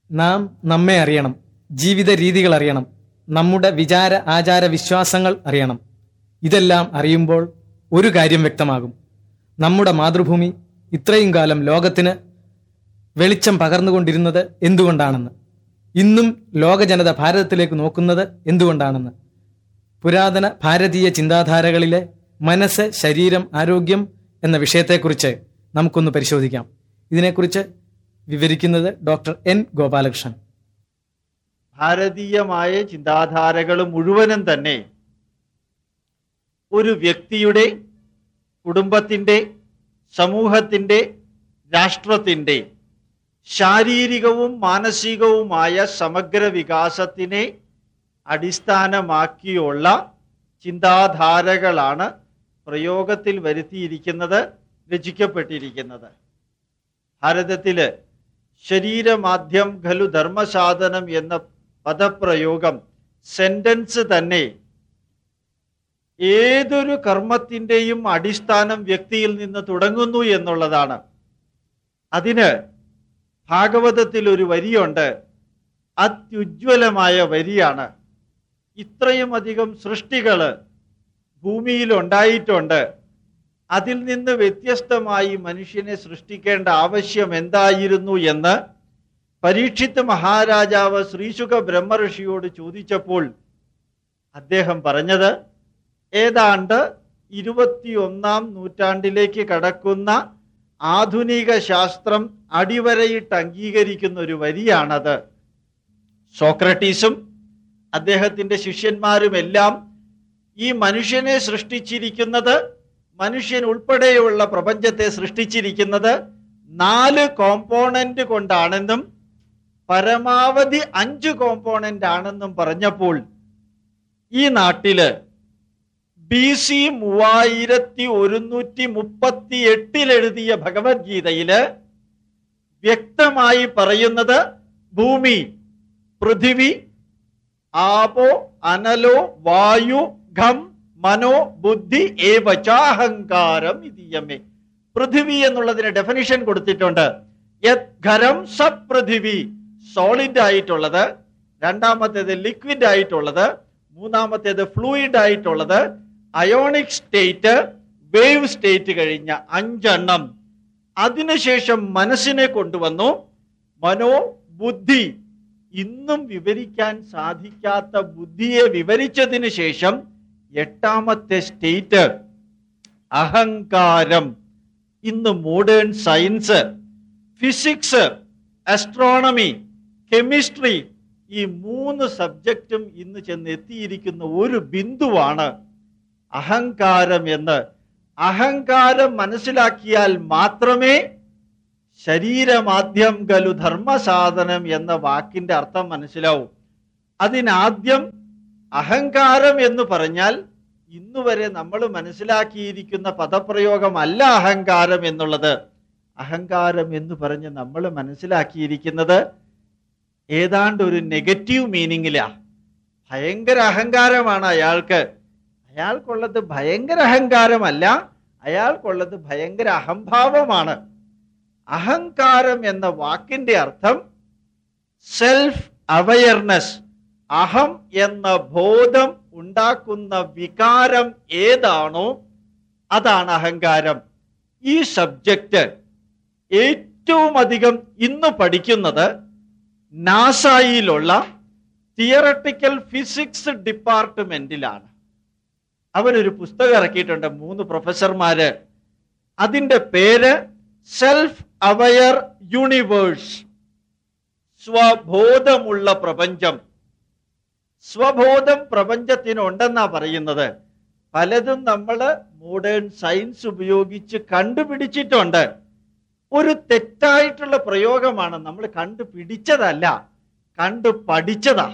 നാം നമ്മെ അറിയണം ജീവിത രീതികൾ അറിയണം നമ്മുടെ വിചാര ആചാര വിശ്വാസങ്ങൾ അറിയണം ഇതെല്ലാം അറിയുമ്പോൾ ഒരു കാര്യം വ്യക്തമാകും നമ്മുടെ മാതൃഭൂമി ഇത്രയും കാലം ലോകത്തിന് വെളിച്ചം പകർന്നുകൊണ്ടിരുന്നത് എന്തുകൊണ്ടാണെന്ന് ഇന്നും ലോക ജനത ഭാരതത്തിലേക്ക് നോക്കുന്നത് എന്തുകൊണ്ടാണെന്ന് പുരാതന ഭാരതീയ ചിന്താധാരകളിലെ മനസ്സ് ശരീരം ആരോഗ്യം എന്ന വിഷയത്തെക്കുറിച്ച് നമുക്കൊന്ന് പരിശോധിക്കാം ഇതിനെക്കുറിച്ച് വിവരിക്കുന്നത് ഡോക്ടർ എൻ ഗോപാലകൃഷ്ണൻ ഭാരതീയമായ ചിന്താധാരകൾ മുഴുവനും തന്നെ ഒരു വ്യക്തിയുടെ കുടുംബത്തിൻ്റെ സമൂഹത്തിൻ്റെ രാഷ്ട്രത്തിൻ്റെ ശാരീരികവും മാനസികവുമായ സമഗ്ര വികാസത്തിനെ അടിസ്ഥാനമാക്കിയുള്ള ചിന്താധാരകളാണ് പ്രയോഗത്തിൽ വരുത്തിയിരിക്കുന്നത് രചിക്കപ്പെട്ടിരിക്കുന്നത് ഭാരതത്തില് ശരീരമാധ്യം ഖലു ധർമ്മസാധനം എന്ന പദപ്രയോഗം സെന്റൻസ് തന്നെ ഏതൊരു കർമ്മത്തിൻ്റെയും അടിസ്ഥാനം വ്യക്തിയിൽ നിന്ന് തുടങ്ങുന്നു എന്നുള്ളതാണ് അതിന് ഭാഗവതത്തിൽ ഒരു വരിയുണ്ട് അത്യുജ്വലമായ വരിയാണ് ഇത്രയും അധികം സൃഷ്ടികള് ഭൂമിയിൽ ഉണ്ടായിട്ടുണ്ട് അതിൽ നിന്ന് വ്യത്യസ്തമായി മനുഷ്യനെ സൃഷ്ടിക്കേണ്ട ആവശ്യം എന്തായിരുന്നു എന്ന് പരീക്ഷിത്ത് മഹാരാജാവ് ശ്രീശുഖ ബ്രഹ്മഋഷിയോട് ചോദിച്ചപ്പോൾ അദ്ദേഹം പറഞ്ഞത് ഏതാണ്ട് ഇരുപത്തിയൊന്നാം നൂറ്റാണ്ടിലേക്ക് കടക്കുന്ന ആധുനിക ശാസ്ത്രം അടിവരയിട്ട് അംഗീകരിക്കുന്ന ഒരു വരിയാണത് സോക്രട്ടീസും അദ്ദേഹത്തിന്റെ ശിഷ്യന്മാരുമെല്ലാം ഈ മനുഷ്യനെ സൃഷ്ടിച്ചിരിക്കുന്നത് മനുഷ്യൻ ഉൾപ്പെടെയുള്ള പ്രപഞ്ചത്തെ സൃഷ്ടിച്ചിരിക്കുന്നത് നാല് കോമ്പോണന്റ് കൊണ്ടാണെന്നും പരമാവധി അഞ്ച് കോമ്പോണന്റ് ആണെന്നും പറഞ്ഞപ്പോൾ ഈ നാട്ടില് ബി സി മൂവായിരത്തി ഒരുന്നൂറ്റി മുപ്പത്തി എട്ടിൽ എഴുതിയ ഭഗവത്ഗീതയില് വ്യക്തമായി പറയുന്നത് ഭൂമി പൃഥിവി ആപോ അനലോ വായു ഘം മനോ ബുദ്ധി ഏവചാഹങ്കാരം ഇതിയമ്മേ പൃഥിവി എന്നുള്ളതിന് ഡെഫിനിഷൻ കൊടുത്തിട്ടുണ്ട് യത് ഖരം സപൃഥിവി സോളിഡ് ആയിട്ടുള്ളത് രണ്ടാമത്തേത് ലിക്വിഡ് ആയിട്ടുള്ളത് മൂന്നാമത്തേത് ഫ്ലൂയിഡ് ആയിട്ടുള്ളത് അയോണിക് സ്റ്റേറ്റ് വേവ് സ്റ്റേറ്റ് കഴിഞ്ഞ അഞ്ചെണ്ണം അതിനുശേഷം മനസ്സിനെ കൊണ്ടുവന്നു മനോ ബുദ്ധി ഇന്നും വിവരിക്കാൻ സാധിക്കാത്ത ബുദ്ധിയെ വിവരിച്ചതിന് ശേഷം എട്ടാമത്തെ സ്റ്റേറ്റ് അഹങ്കാരം ഇന്ന് modern science physics astronomy chemistry ഈ മൂന്ന് സബ്ജക്റ്റും ഇന്ന് ചെന്ന് എത്തിയിരിക്കുന്ന ഒരു ബിന്ദുവാണ് അഹങ്കാരം എന്ന് അഹങ്കാരം മനസ്സിലാക്കിയാൽ മാത്രമേ ശരീരമാദ്യം ഗലു ധർമ്മസാധനം എന്ന വാക്കിന്റെ അർത്ഥം മനസ്സിലാവും അതിനാദ്യം അഹങ്കാരം എന്ന് പറഞ്ഞാൽ ഇന്നുവരെ നമ്മൾ മനസ്സിലാക്കിയിരിക്കുന്ന പദപ്രയോഗമല്ല അഹങ്കാരം എന്നുള്ളത് അഹങ്കാരം എന്ന് പറഞ്ഞ് നമ്മൾ മനസ്സിലാക്കിയിരിക്കുന്നത് ഏതാണ്ട് ഒരു നെഗറ്റീവ് മീനിങ്ങിലാ ഭയങ്കര അഹങ്കാരമാണ് അയാൾക്ക് അയാൾക്കുള്ളത് ഭയങ്കര അഹങ്കാരമല്ല അയാൾക്കുള്ളത് ഭയങ്കര അഹംഭാവമാണ് അഹങ്കാരം എന്ന വാക്കിന്റെ അർത്ഥം സെൽഫ് അവയർനെസ് അഹം എന്ന ബോധം ഉണ്ടാക്കുന്ന വികാരം ഏതാണോ അതാണ് അഹങ്കാരം ഈ സബ്ജക്റ്റ് ഏറ്റവും അധികം ഇന്ന് പഠിക്കുന്നത് നാസായിലുള്ള തിയറട്ടിക്കൽ ഫിസിക്സ് ഡിപ്പാർട്ട്മെന്റിലാണ് അവരൊരു പുസ്തകം ഇറക്കിയിട്ടുണ്ട് മൂന്ന് പ്രൊഫസർമാര് അതിന്റെ പേര് സെൽഫ് അവയർ യൂണിവേഴ്സ് സ്വബോധമുള്ള പ്രപഞ്ചം സ്വബോധം പ്രപഞ്ചത്തിനുണ്ടെന്നാ പറയുന്നത് പലതും നമ്മൾ മോഡേൺ സയൻസ് ഉപയോഗിച്ച് കണ്ടുപിടിച്ചിട്ടുണ്ട് ഒരു തെറ്റായിട്ടുള്ള പ്രയോഗമാണ് നമ്മൾ കണ്ടുപിടിച്ചതല്ല കണ്ടു പഠിച്ചതാ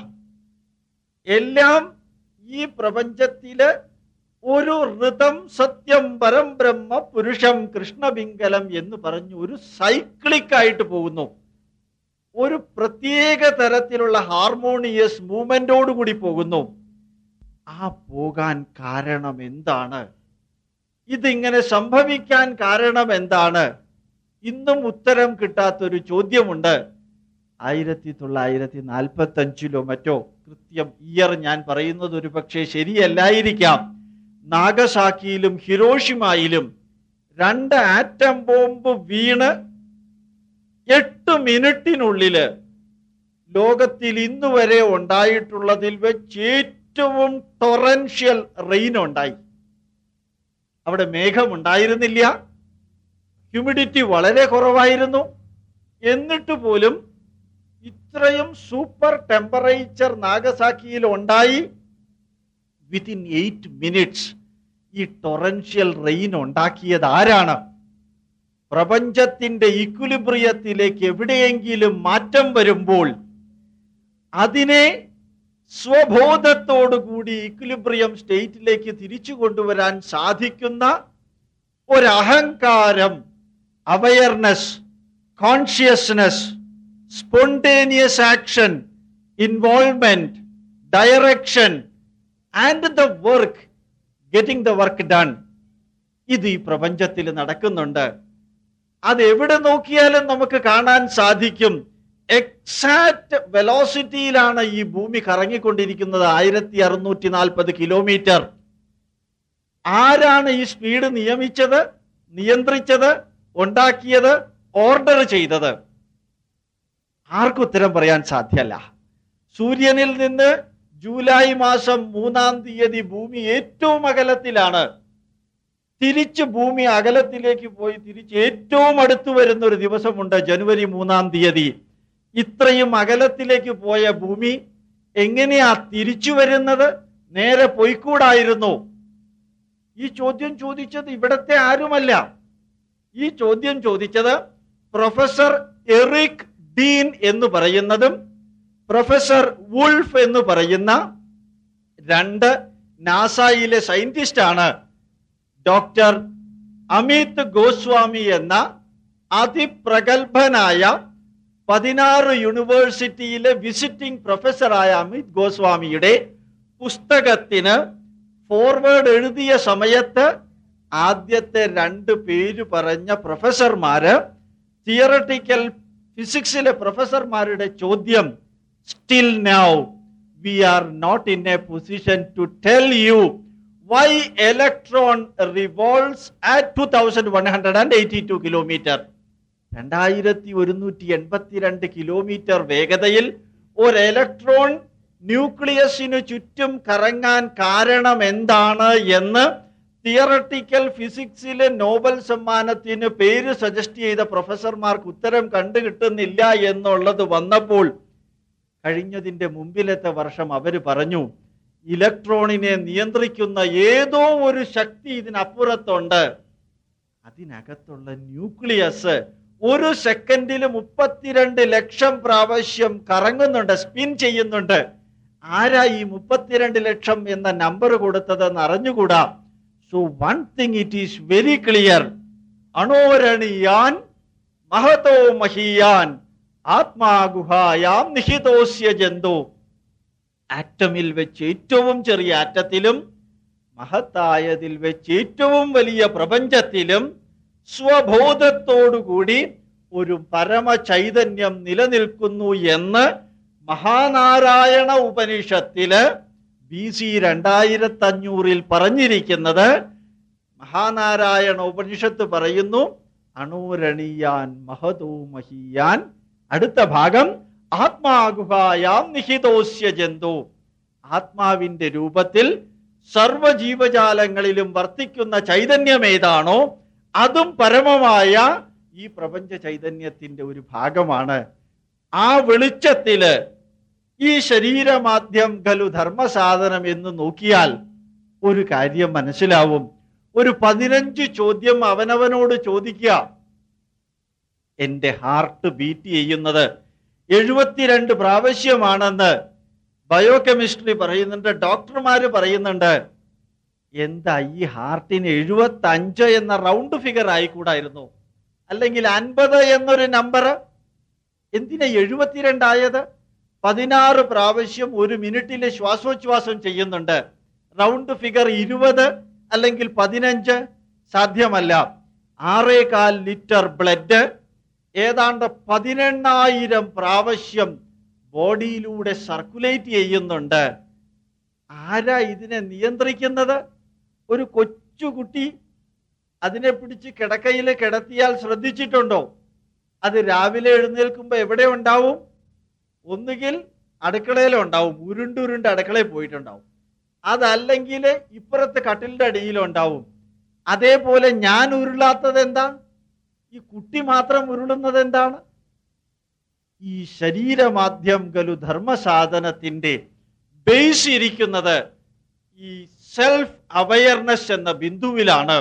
എല്ലാം ഈ പ്രപഞ്ചത്തില് ഒരു ഋതം സത്യം പരം ബ്രഹ്മ പുരുഷം കൃഷ്ണബിങ്കലം എന്ന് പറഞ്ഞു ഒരു സൈക്ലിക് ആയിട്ട് പോകുന്നു ഒരു പ്രത്യേക തരത്തിലുള്ള ഹാർമോണിയസ് മൂവ്മെന്റോടുകൂടി പോകുന്നു ആ പോകാൻ കാരണം എന്താണ് ഇതിങ്ങനെ സംഭവിക്കാൻ കാരണം എന്താണ് ഇന്നും ഉത്തരം കിട്ടാത്തൊരു ചോദ്യമുണ്ട് ആയിരത്തി തൊള്ളായിരത്തി നാൽപ്പത്തി അഞ്ചിലോ മറ്റോ കൃത്യം ഇയർ ഞാൻ പറയുന്നത് ഒരു പക്ഷേ ശരിയല്ലായിരിക്കാം നാഗസാക്കിയിലും ഹിരോഷിമായിലും രണ്ട് ആറ്റം ബോംബ് വീണ് എട്ട് മിനിറ്റിനുള്ളില് ലോകത്തിൽ ഇന്ന് വരെ ഉണ്ടായിട്ടുള്ളതിൽ വെച്ച് ഏറ്റവും ടൊറൻഷ്യൽ റെയിൻ ഉണ്ടായി അവിടെ മേഘം ഉണ്ടായിരുന്നില്ല ഹ്യൂമിഡിറ്റി വളരെ കുറവായിരുന്നു എന്നിട്ട് പോലും ഇത്രയും സൂപ്പർ ടെമ്പറേച്ചർ നാഗസാക്കിയിൽ ഉണ്ടായി വിത്തിൻ എയ്റ്റ് മിനിറ്റ്സ് ഈ ടൊറൻഷ്യൽ റെയിൻ ഉണ്ടാക്കിയത് ആരാണ് പ്രപഞ്ചത്തിന്റെ ഇക്വിലിബ്രിയത്തിലേക്ക് എവിടെയെങ്കിലും മാറ്റം വരുമ്പോൾ അതിനെ സ്വബോധത്തോടുകൂടി ഇക്വിലിബ്രിയം സ്റ്റേറ്റിലേക്ക് തിരിച്ചു കൊണ്ടുവരാൻ സാധിക്കുന്ന ഒരഹങ്കാരം awareness consciousness spontaneous action involvement direction and the work getting the work done ഇത് ഈ പ്രപഞ്ചത്തിൽ നടക്കുന്നുണ്ട് അത് എവിടെ നോക്കിയാലും നമുക്ക് കാണാൻ സാധിക്കും എക്സാക്ട് വെലോസിറ്റിയിലാണ് ഈ ഭൂമി കറങ്ങിക്കൊണ്ടിരിക്കുന്നത് ആയിരത്തി അറുന്നൂറ്റി നാൽപ്പത് കിലോമീറ്റർ ആരാണ് ഈ സ്പീഡ് നിയമിച്ചത് നിയന്ത്രിച്ചത് ഉണ്ടാക്കിയത് ഓർഡർ ചെയ്തത് ആർക്കും ഉത്തരം പറയാൻ സാധ്യല്ല സൂര്യനിൽ നിന്ന് ജൂലൈ മാസം മൂന്നാം തീയതി ഭൂമി ഏറ്റവും അകലത്തിലാണ് തിരിച്ച് ഭൂമി അകലത്തിലേക്ക് പോയി തിരിച്ച് ഏറ്റവും അടുത്ത് വരുന്ന ഒരു ദിവസമുണ്ട് ജനുവരി മൂന്നാം തീയതി ഇത്രയും അകലത്തിലേക്ക് പോയ ഭൂമി എങ്ങനെയാ തിരിച്ചു വരുന്നത് നേരെ പൊയ്ക്കൂടായിരുന്നു ഈ ചോദ്യം ചോദിച്ചത് ഇവിടത്തെ ആരുമല്ല ഈ ചോദ്യം ചോദിച്ചത് പ്രൊഫസർ എറിക് ഡീൻ എന്ന് പറയുന്നതും പ്രൊഫസർ വുൾഫ് എന്ന് പറയുന്ന രണ്ട് നാസയിലെ സയന്റിസ്റ്റ് ആണ് ഡോക്ടർ അമിത് ഗോസ്വാമി എന്ന അതിപ്രഗത്ഭനായ പതിനാറ് യൂണിവേഴ്സിറ്റിയിലെ വിസിറ്റിംഗ് പ്രൊഫസറായ അമിത് ഗോസ്വാമിയുടെ പുസ്തകത്തിന് ഫോർവേഡ് എഴുതിയ സമയത്ത് ആദ്യത്തെ രണ്ട് പേര് പറഞ്ഞ പ്രൊഫസർമാര് തിയറട്ടിക്കൽ ഫിസിക്സിലെ പ്രൊഫസർമാരുടെ ചോദ്യം still now we are not in a position to tell you why electron revolves at two thousand one hundred and eighty two kilometre രണ്ടായിരത്തി ഒരുന്നൂറ്റി എൺപത്തിരണ്ട് കിലോമീറ്റർ വേഗതയിൽ ഒരു ഇലക്ട്രോൺ ന്യൂക്ലിയസിനു ചുറ്റും കറങ്ങാൻ കാരണം എന്താണ് എന്ന് തിയറട്ടിക്കൽ ഫിസിക്സിലെ നോബൽ സമ്മാനത്തിന് പേര് സജസ്റ്റ് ചെയ്ത പ്രൊഫസർമാർക്ക് ഉത്തരം കണ്ടുകിട്ടുന്നില്ല എന്നുള്ളത് വന്നപ്പോൾ കഴിഞ്ഞതിന്റെ മുമ്പിലത്തെ വർഷം അവർ പറഞ്ഞു ഇലക്ട്രോണിനെ നിയന്ത്രിക്കുന്ന ഏതോ ഒരു ശക്തി ഇതിനപ്പുറത്തുണ്ട് അതിനകത്തുള്ള ന്യൂക്ലിയസ് ഒരു സെക്കൻഡിൽ മുപ്പത്തിരണ്ട് ലക്ഷം പ്രാവശ്യം കറങ്ങുന്നുണ്ട് സ്പിൻ ചെയ്യുന്നുണ്ട് ആരാ ഈ മുപ്പത്തിരണ്ട് ലക്ഷം എന്ന നമ്പർ കൊടുത്തതെന്ന് അറിഞ്ഞുകൂടാ so one thing it is very clear അണോരണിയാൻ മഹതോ മഹിയാൻ ആത്മാഗുഹായാം നിഹിതോസ്യ ജന്തു ആറ്റമിൽ വെച്ച് ഏറ്റവും ചെറിയ ആറ്റത്തിലും മഹത്തായതിൽ വെച്ച് ഏറ്റവും വലിയ പ്രപഞ്ചത്തിലും സ്വബോധത്തോടുകൂടി ഒരു പരമ ചൈതന്യം നിലനിൽക്കുന്നു എന്ന് മഹാനാരായണ ഉപനിഷത്തില് ബി സി രണ്ടായിരത്തി അഞ്ഞൂറിൽ പറഞ്ഞിരിക്കുന്നത് മഹാനാരായണ ഉപനിഷത്ത് പറയുന്നു അണൂരണീയാൻ മഹതോ മഹീയാൻ അടുത്ത ഭാഗം ആത്മാഗുഹായാം നിഹിതോസ്യ ജന്തു ആത്മാവിന്റെ രൂപത്തിൽ സർവജീവജാലങ്ങളിലും വർത്തിക്കുന്ന ചൈതന്യം ഏതാണോ അതും പരമമായ ഈ പ്രപഞ്ച ചൈതന്യത്തിന്റെ ഒരു ഭാഗമാണ് ആ വെളിച്ചത്തില് ഈ ശരീരമാദ്യം ഖലു ധർമ്മസാധനം എന്ന് നോക്കിയാൽ ഒരു കാര്യം മനസ്സിലാവും ഒരു പതിനഞ്ച് ചോദ്യം അവനവനോട് ചോദിക്കുക എന്റെ ഹാർട്ട് ബീറ്റ് ചെയ്യുന്നത് എഴുപത്തിരണ്ട് പ്രാവശ്യമാണെന്ന് ബയോ കെമിസ്ട്രി പറയുന്നുണ്ട് ഡോക്ടർമാര് പറയുന്നുണ്ട് എന്താ ഈ ഹാർട്ടിന് എഴുപത്തി അഞ്ച് എന്ന റൗണ്ട് ഫിഗർ ആയിക്കൂടായിരുന്നു അല്ലെങ്കിൽ അൻപത് എന്നൊരു നമ്പർ എന്തിനാ എഴുപത്തിരണ്ടായത് പതിനാറ് പ്രാവശ്യം ഒരു മിനിറ്റിലെ ശ്വാസോച്ഛ്വാസം ചെയ്യുന്നുണ്ട് റൗണ്ട് ഫിഗർ ഇരുപത് അല്ലെങ്കിൽ പതിനഞ്ച് സാധ്യമല്ല ആറേകാൽ ലിറ്റർ ബ്ലഡ് ഏതാണ്ട് പതിനെണ്ണായിരം പ്രാവശ്യം ബോഡിയിലൂടെ സർക്കുലേറ്റ് ചെയ്യുന്നുണ്ട് ആരാ ഇതിനെ നിയന്ത്രിക്കുന്നത് ഒരു കൊച്ചുകുട്ടി അതിനെ പിടിച്ച് കിടക്കയിൽ കിടത്തിയാൽ ശ്രദ്ധിച്ചിട്ടുണ്ടോ അത് രാവിലെ എഴുന്നേൽക്കുമ്പോൾ എവിടെ ഉണ്ടാവും ഒന്നുകിൽ അടുക്കളയിലുണ്ടാവും ഉരുണ്ടുരുണ്ട് അടുക്കളയിൽ പോയിട്ടുണ്ടാവും അതല്ലെങ്കിൽ ഇപ്പുറത്ത് കട്ടിലിന്റെ അടിയിലുണ്ടാവും അതേപോലെ ഞാൻ ഉരുളാത്തത് എന്താ ഈ കുട്ടി മാത്രം ഉരുളുന്നത് എന്താണ് ഈ ശരീരമാധ്യം ഗലു ധർമ്മസാധനത്തിന്റെ ബേസ് ഇരിക്കുന്നത് ഈ സെൽഫ് അവയർനെസ് എന്ന ബിന്ദുവിലാണ്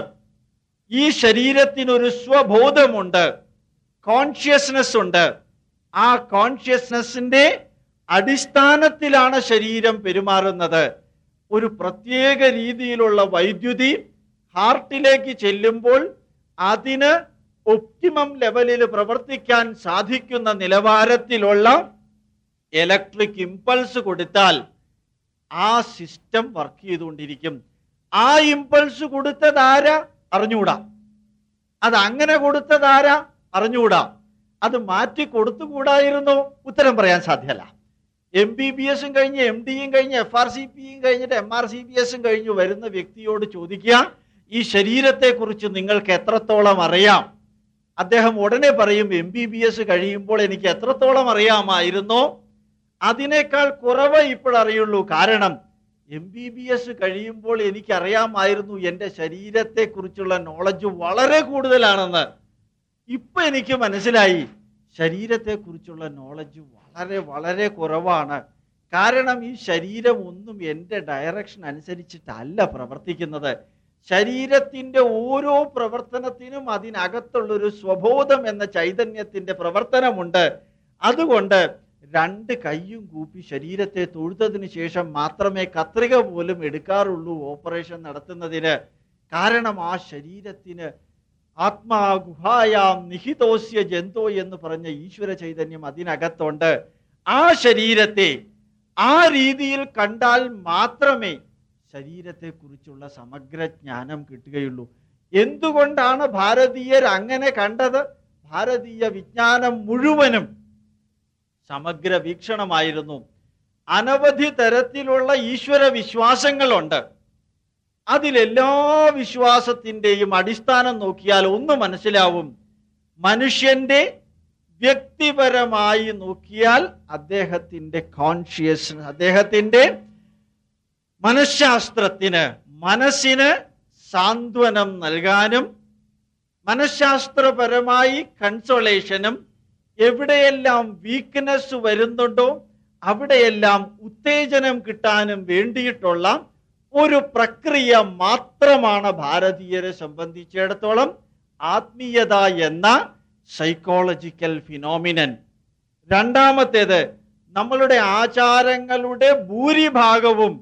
ഈ ശരീരത്തിനൊരു സ്വബോധമുണ്ട് കോൺഷ്യസ്നെസ് ഉണ്ട് ആ കോൺഷ്യസ്നെസ്സിന്റെ അടിസ്ഥാനത്തിലാണ് ശരീരം പെരുമാറുന്നത് ഒരു പ്രത്യേക രീതിയിലുള്ള വൈദ്യുതി ഹാർട്ടിലേക്ക് ചെല്ലുമ്പോൾ അതിന് ഒപ്റ്റിമം ലെവലിൽ പ്രവർത്തിക്കാൻ സാധിക്കുന്ന നിലവാരത്തിലുള്ള ഇലക്ട്രിക് ഇമ്പൾസ് കൊടുത്താൽ ആ സിസ്റ്റം വർക്ക് ചെയ്തുകൊണ്ടിരിക്കും ആ ഇമ്പൾസ് കൊടുത്തതാരാ അറിഞ്ഞുകൂടാ അത് അങ്ങനെ കൊടുത്തതാരാ അറിഞ്ഞുകൂടാ അത് മാറ്റി കൊടുത്തുകൂടായിരുന്നു ഉത്തരം പറയാൻ സാധ്യമല്ല എം ബി ബി എസും കഴിഞ്ഞ് എം ഡിയും കഴിഞ്ഞ് എഫ് ആർ സി പിയും കഴിഞ്ഞിട്ട് എം ആർ സി ബി എസും കഴിഞ്ഞ് വരുന്ന വ്യക്തിയോട് ചോദിക്കുക ഈ ശരീരത്തെക്കുറിച്ച് നിങ്ങൾക്ക് എത്രത്തോളം അറിയാം അദ്ദേഹം ഉടനെ പറയും എം ബി ബി എസ് കഴിയുമ്പോൾ എനിക്ക് എത്രത്തോളം അറിയാമായിരുന്നോ അതിനേക്കാൾ കുറവ് ഇപ്പോഴറിയുള്ളൂ കാരണം എം ബി ബി എസ് കഴിയുമ്പോൾ എനിക്കറിയാമായിരുന്നു എൻ്റെ ശരീരത്തെക്കുറിച്ചുള്ള നോളജ് വളരെ കൂടുതലാണെന്ന് ഇപ്പൊ എനിക്ക് മനസ്സിലായി ശരീരത്തെക്കുറിച്ചുള്ള നോളജ് വളരെ വളരെ കുറവാണ് കാരണം ഈ ശരീരം ഒന്നും എൻ്റെ ഡയറക്ഷൻ അനുസരിച്ചിട്ടല്ല പ്രവർത്തിക്കുന്നത് ശരീരത്തിന്റെ ഓരോ പ്രവർത്തനത്തിനും അതിനകത്തുള്ളൊരു സ്വബോധം എന്ന ചൈതന്യത്തിന്റെ പ്രവർത്തനമുണ്ട് അതുകൊണ്ട് രണ്ട് കൈയും കൂപ്പി ശരീരത്തെ തൊഴുത്തതിന് ശേഷം മാത്രമേ കത്രിക പോലും എടുക്കാറുള്ളൂ ഓപ്പറേഷൻ നടത്തുന്നതിന് കാരണം ആ ശരീരത്തിന് ആത്മാ ഗുഹായാം നിഹിതോസ്യ ജന്തോ എന്ന് പറഞ്ഞ ഈശ്വര ചൈതന്യം അതിനകത്തുണ്ട് ആ ശരീരത്തെ ആ രീതിയിൽ കണ്ടാൽ മാത്രമേ ശരീരത്തെക്കുറിച്ചുള്ള സമഗ്ര ജ്ഞാനം കിട്ടുകയുള്ളൂ എന്തുകൊണ്ടാണ് ഭാരതീയർ അങ്ങനെ കണ്ടത് ഭാരതീയ വിജ്ഞാനം മുഴുവനും സമഗ്ര വീക്ഷണമായിരുന്നു അനവധി തരത്തിലുള്ള ഈശ്വര വിശ്വാസങ്ങളുണ്ട് അതിലെല്ലാ വിശ്വാസത്തിൻ്റെയും അടിസ്ഥാനം നോക്കിയാൽ ഒന്ന് മനസ്സിലാവും മനുഷ്യന്റെ വ്യക്തിപരമായി നോക്കിയാൽ അദ്ദേഹത്തിന്റെ കോൺഷ്യസ് അദ്ദേഹത്തിന്റെ മനഃശാസ്ത്രത്തിന് മനസ്സിന് സാന്ത്വനം നൽകാനും മനഃശാസ്ത്രപരമായി കൺസോളേഷനും എവിടെയെല്ലാം വീക്ക്നെസ് വരുന്നുണ്ടോ അവിടെയെല്ലാം ഉത്തേജനം കിട്ടാനും വേണ്ടിയിട്ടുള്ള ഒരു പ്രക്രിയ മാത്രമാണ് ഭാരതീയരെ സംബന്ധിച്ചിടത്തോളം ആത്മീയത എന്ന സൈക്കോളജിക്കൽ ഫിനോമിനൻ രണ്ടാമത്തേത് നമ്മളുടെ ആചാരങ്ങളുടെ ഭൂരിഭാഗവും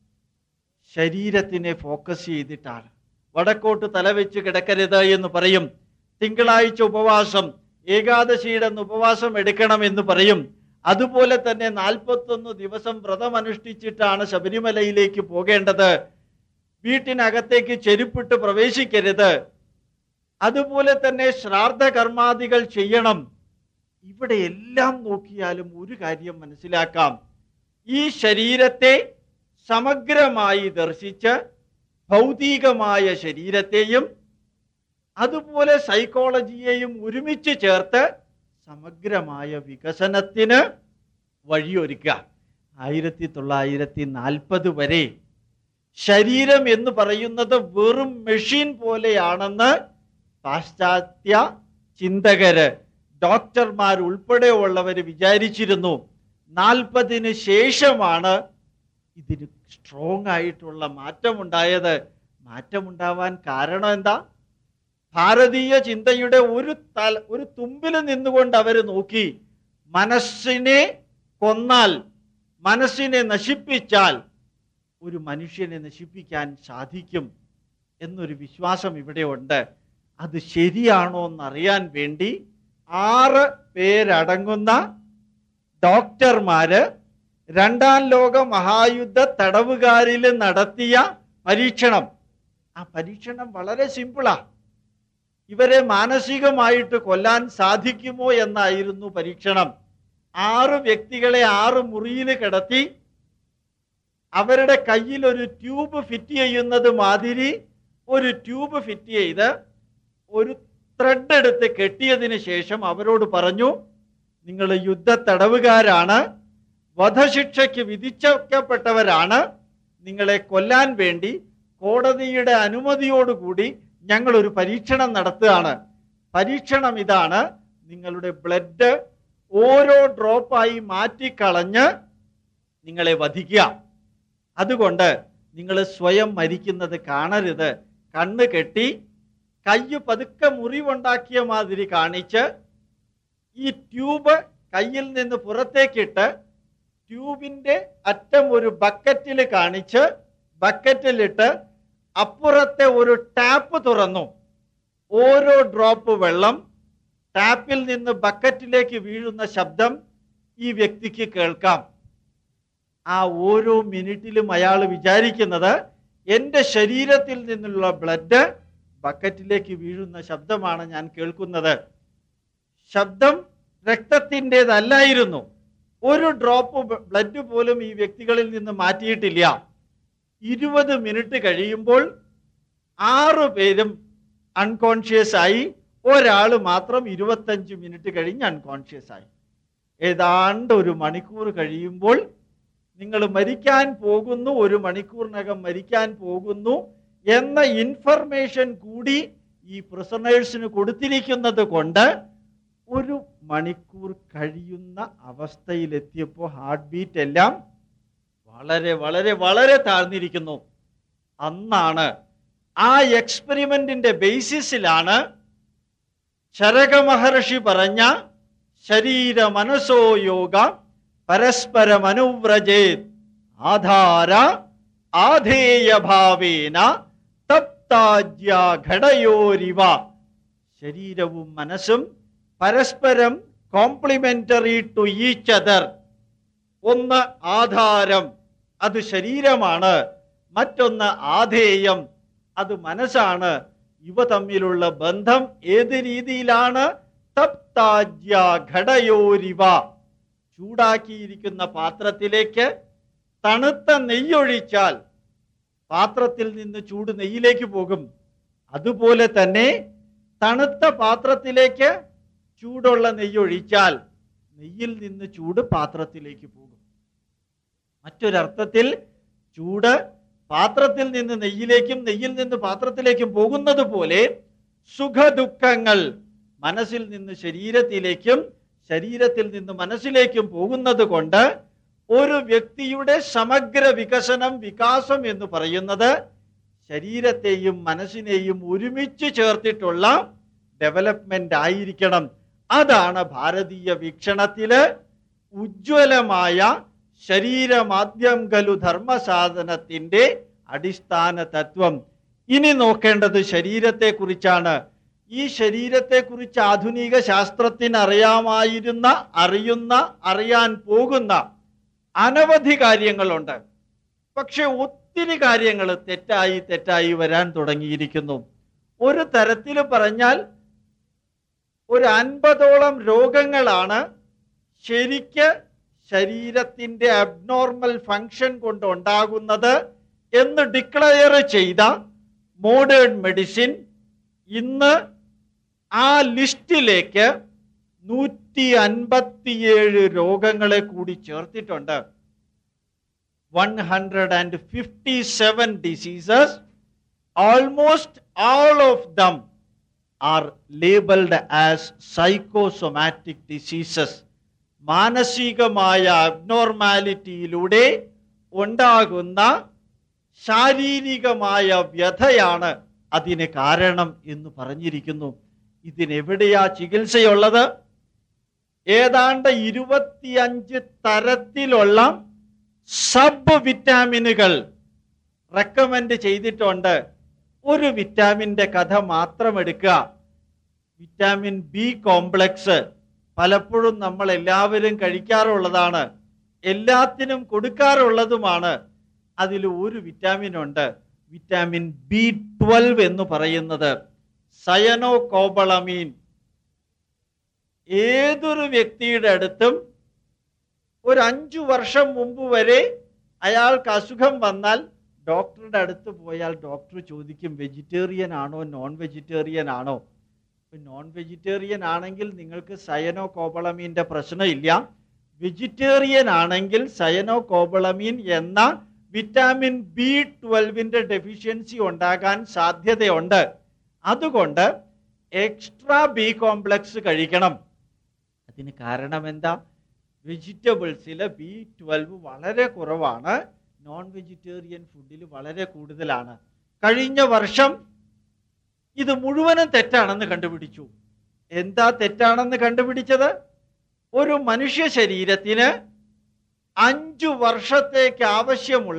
ശരീരത്തിനെ ഫോക്കസ് ചെയ്തിട്ടാണ് വടക്കോട്ട് തലവെച്ച് കിടക്കരുത് എന്ന് പറയും തിങ്കളാഴ്ച ഉപവാസം ഏകാദശിയുടെ അന്ന് ഉപവാസം എടുക്കണം എന്ന് പറയും അതുപോലെ തന്നെ നാൽപ്പത്തൊന്ന് ദിവസം വ്രതമനുഷ്ഠിച്ചിട്ടാണ് ശബരിമലയിലേക്ക് പോകേണ്ടത് വീട്ടിനകത്തേക്ക് ചെരുപ്പിട്ട് പ്രവേശിക്കരുത് അതുപോലെ തന്നെ ശ്രാദ്ധ കർമാദികൾ ചെയ്യണം ഇവിടെ എല്ലാം നോക്കിയാലും ഒരു കാര്യം മനസ്സിലാക്കാം ഈ ശരീരത്തെ സമഗ്രമായി ദർശിച്ച് ഭൗതികമായ ശരീരത്തെയും അതുപോലെ സൈക്കോളജിയെയും ഒരുമിച്ച് ചേർത്ത് സമഗ്രമായ വികസനത്തിന് വഴിയൊരുക്കുക ആയിരത്തി തൊള്ളായിരത്തി നാൽപ്പത് വരെ ശരീരം എന്ന് പറയുന്നത് വെറും മെഷീൻ പോലെയാണെന്ന് പാശ്ചാത്യ ചിന്തകര് ഡോക്ടർമാർ ഉൾപ്പെടെയുള്ളവർ വിചാരിച്ചിരുന്നു നാൽപ്പതിന് ശേഷമാണ് ഇതിന് സ്ട്രോങ് ആയിട്ടുള്ള മാറ്റമുണ്ടായത് മാറ്റമുണ്ടാവാൻ കാരണം എന്താ ഭാരതീയ ചിന്തയുടെ ഒരു തല ഒരു തുമ്പിൽ നിന്നുകൊണ്ട് അവർ നോക്കി മനസ്സിനെ കൊന്നാൽ മനസ്സിനെ നശിപ്പിച്ചാൽ ഒരു മനുഷ്യനെ നശിപ്പിക്കാൻ സാധിക്കും എന്നൊരു വിശ്വാസം ഇവിടെ ഉണ്ട് അത് ശരിയാണോ എന്നറിയാൻ വേണ്ടി ആറ് പേരടങ്ങുന്ന ഡോക്ടർമാര് രണ്ടാം ലോക മഹായുദ്ധ തടവുകാരിൽ നടത്തിയ പരീക്ഷണം ആ പരീക്ഷണം വളരെ സിമ്പിളാ ഇവരെ മാനസികമായിട്ട് കൊല്ലാൻ സാധിക്കുമോ എന്നായിരുന്നു പരീക്ഷണം ആറ് വ്യക്തികളെ ആറ് മുറിയിൽ കിടത്തി അവരുടെ കയ്യിൽ ഒരു ട്യൂബ് ഫിറ്റ് ചെയ്യുന്നത് മാതിരി ഒരു ട്യൂബ് ഫിറ്റ് ചെയ്ത് ഒരു ത്രെഡ് എടുത്ത് കെട്ടിയതിന് ശേഷം അവരോട് പറഞ്ഞു നിങ്ങൾ യുദ്ധ തടവുകാരാണ് വധശിക്ഷയ്ക്ക് വിധിച്ചപ്പെട്ടവരാണ് നിങ്ങളെ കൊല്ലാൻ വേണ്ടി കോടതിയുടെ അനുമതിയോടുകൂടി ഞങ്ങൾ ഒരു പരീക്ഷണം നടത്തുകയാണ് പരീക്ഷണം ഇതാണ് നിങ്ങളുടെ ബ്ലഡ് ഓരോ ഡ്രോപ്പായി മാറ്റിക്കളഞ്ഞ് നിങ്ങളെ വധിക്കുക അതുകൊണ്ട് നിങ്ങൾ സ്വയം മരിക്കുന്നത് കാണരുത് കണ്ണ് കെട്ടി കയ്യ് പതുക്കെ മുറിവുണ്ടാക്കിയ മാതിരി കാണിച്ച് ഈ ട്യൂബ് കയ്യിൽ നിന്ന് പുറത്തേക്കിട്ട് ട്യൂബിന്റെ അറ്റം ഒരു ബക്കറ്റിൽ കാണിച്ച് ബക്കറ്റിലിട്ട് അപ്പുറത്തെ ഒരു ടാപ്പ് തുറന്നു ഓരോ ഡ്രോപ്പ് വെള്ളം ടാപ്പിൽ നിന്ന് ബക്കറ്റിലേക്ക് വീഴുന്ന ശബ്ദം ഈ വ്യക്തിക്ക് കേൾക്കാം ആ ഓരോ മിനിറ്റിലും അയാൾ വിചാരിക്കുന്നത് എൻ്റെ ശരീരത്തിൽ നിന്നുള്ള ബ്ലഡ് ബക്കറ്റിലേക്ക് വീഴുന്ന ശബ്ദമാണ് ഞാൻ കേൾക്കുന്നത് ശബ്ദം രക്തത്തിൻ്റെതല്ലായിരുന്നു ഒരു ഡ്രോപ്പ് ബ്ലഡ് പോലും ഈ വ്യക്തികളിൽ നിന്ന് മാറ്റിയിട്ടില്ല ഇരുപത് മിനിറ്റ് കഴിയുമ്പോൾ ആറു പേരും അൺകോൺഷ്യസ് ആയി ഒരാൾ മാത്രം ഇരുപത്തഞ്ച് മിനിറ്റ് കഴിഞ്ഞ് അൺകോൺഷ്യസ് ആയി ഏതാണ്ട് ഒരു മണിക്കൂർ കഴിയുമ്പോൾ നിങ്ങൾ മരിക്കാൻ പോകുന്നു ഒരു മണിക്കൂറിനകം മരിക്കാൻ പോകുന്നു എന്ന ഇൻഫർമേഷൻ കൂടി ഈ പ്രിസണേഴ്സിന് കൊടുത്തിരിക്കുന്നത് കൊണ്ട് ഒരു മണിക്കൂർ കഴിയുന്ന അവസ്ഥയിലെത്തിയപ്പോൾ ഹാർട്ട് ബീറ്റ് എല്ലാം വളരെ വളരെ വളരെ താഴ്ന്നിരിക്കുന്നു അന്നാണ് ആ എക്സ്പെരിമെന്റിന്റെ ബേസിസിലാണ് ശരക മഹർഷി പറഞ്ഞ ശരീര മനസ്സോ യോഗ പരസ്പരമനുവ്രജേത് ആധാര ആധേയഭാവേന തപ്താജ്യ ഘടയോരിവ ശരീരവും മനസ്സും പരസ്പരം കോംപ്ലിമെന്ററി ടു ഈച്ച് അതർ ഒന്ന് ആധാരം അത് ശരീരമാണ് മറ്റൊന്ന് ആധേയം അത് മനസ്സാണ് ഇവ തമ്മിലുള്ള ബന്ധം ഏത് രീതിയിലാണ് തപ്താജ്യ ഘടയോരിവ ചൂടാക്കിയിരിക്കുന്ന പാത്രത്തിലേക്ക് തണുത്ത നെയ്യൊഴിച്ചാൽ പാത്രത്തിൽ നിന്ന് ചൂട് നെയ്യിലേക്ക് പോകും അതുപോലെ തന്നെ തണുത്ത പാത്രത്തിലേക്ക് ചൂടുള്ള നെയ്യൊഴിച്ചാൽ നെയ്യിൽ നിന്ന് ചൂട് പാത്രത്തിലേക്ക് പോകും മറ്റൊരർത്ഥത്തിൽ ചൂട് പാത്രത്തിൽ നിന്ന് നെയ്യിലേക്കും നെയ്യിൽ നിന്ന് പാത്രത്തിലേക്കും പോകുന്നത് പോലെ സുഖദുഃഖങ്ങൾ മനസ്സിൽ നിന്ന് ശരീരത്തിലേക്കും ശരീരത്തിൽ നിന്ന് മനസ്സിലേക്കും പോകുന്നത് കൊണ്ട് ഒരു വ്യക്തിയുടെ സമഗ്ര വികസനം വികാസം എന്ന് പറയുന്നത് ശരീരത്തെയും മനസ്സിനെയും ഒരുമിച്ച് ചേർത്തിട്ടുള്ള ഡെവലപ്മെന്റ് ആയിരിക്കണം അതാണ് ഭാരതീയ വീക്ഷണത്തില് ഉജ്ജ്വലമായ ശരീരമാദ്യം ഗലു ധർമ്മസാധനത്തിന്റെ അടിസ്ഥാന തത്വം ഇനി നോക്കേണ്ടത് ശരീരത്തെ കുറിച്ചാണ് ഈ ശരീരത്തെ കുറിച്ച് ആധുനിക ശാസ്ത്രത്തിന് അറിയാമായിരുന്ന അറിയുന്ന അറിയാൻ പോകുന്ന അനവധി കാര്യങ്ങളുണ്ട് പക്ഷെ ഒത്തിരി കാര്യങ്ങൾ തെറ്റായി തെറ്റായി വരാൻ തുടങ്ങിയിരിക്കുന്നു ഒരു തരത്തിൽ പറഞ്ഞാൽ ഒരു അൻപതോളം രോഗങ്ങളാണ് ശരിക്ക് ശരീരത്തിന്റെ അബ്നോർമൽ ഫങ്ഷൻ കൊണ്ട് ഉണ്ടാകുന്നത് എന്ന് ഡിക്ലയർ ചെയ്ത മോഡേൺ മെഡിസിൻ ഇന്ന് ആ ലിസ്റ്റിലേക്ക് നൂറ്റി അൻപത്തിയേഴ് രോഗങ്ങളെ കൂടി ചേർത്തിട്ടുണ്ട് one hundred and fifty seven diseases almost all of them are labelled as psychosomatic diseases മാനസികമായ അബ്നോർമാലിറ്റിയിലൂടെ ഉണ്ടാകുന്ന ശാരീരികമായ വ്യഥയാണ് അതിന് കാരണം എന്ന് പറഞ്ഞിരിക്കുന്നു ഇതിനെവിടെയാ ചികിത്സയുള്ളത് ഏതാണ്ട് ഇരുപത്തിയഞ്ച് തരത്തിലുള്ള സബ് വിറ്റാമിനുകൾ റെക്കമെൻഡ് ചെയ്തിട്ടുണ്ട് ഒരു വിറ്റാമിന്റെ കഥ മാത്രം എടുക്കുക വിറ്റാമിൻ ബി കോംപ്ലക്സ് പലപ്പോഴും നമ്മൾ എല്ലാവരും കഴിക്കാറുള്ളതാണ് എല്ലാത്തിനും കൊടുക്കാറുള്ളതുമാണ് അതിൽ ഒരു വിറ്റാമിൻ ഉണ്ട് വിറ്റാമിൻ ബി ട്വൽവ് എന്ന് പറയുന്നത് സയനോ കോബളമീൻ ഏതൊരു വ്യക്തിയുടെ അടുത്തും ഒരു അഞ്ചു വർഷം മുമ്പ് വരെ അയാൾക്ക് അസുഖം വന്നാൽ ഡോക്ടറുടെ അടുത്ത് പോയാൽ ഡോക്ടർ ചോദിക്കും വെജിറ്റേറിയൻ ആണോ നോൺ വെജിറ്റേറിയൻ ആണോ നോൺ വെജിറ്റേറിയൻ ആണെങ്കിൽ നിങ്ങൾക്ക് സയനോ കോബളമീൻ്റെ പ്രശ്നമില്ല വെജിറ്റേറിയൻ ആണെങ്കിൽ സയനോ കോബളമീൻ എന്ന വിറ്റാമിൻ ബി ട്വൽവിന്റെ ഡെഫിഷ്യൻസി ഉണ്ടാകാൻ സാധ്യതയുണ്ട് അതുകൊണ്ട് എക്സ്ട്രാ ബി കോംപ്ലക്സ് കഴിക്കണം അതിന് കാരണം എന്താ വെജിറ്റബിൾസിൽ ബി ട്വൽവ് വളരെ കുറവാണ് നോൺ വെജിറ്റേറിയൻ ഫുഡിൽ വളരെ കൂടുതലാണ് കഴിഞ്ഞ വർഷം ഇത് മുഴുവനും തെറ്റാണെന്ന് കണ്ടുപിടിച്ചു എന്താ തെറ്റാണെന്ന് കണ്ടുപിടിച്ചത് ഒരു മനുഷ്യ ശരീരത്തിന് അഞ്ചു വർഷത്തേക്ക് ആവശ്യമുള്ള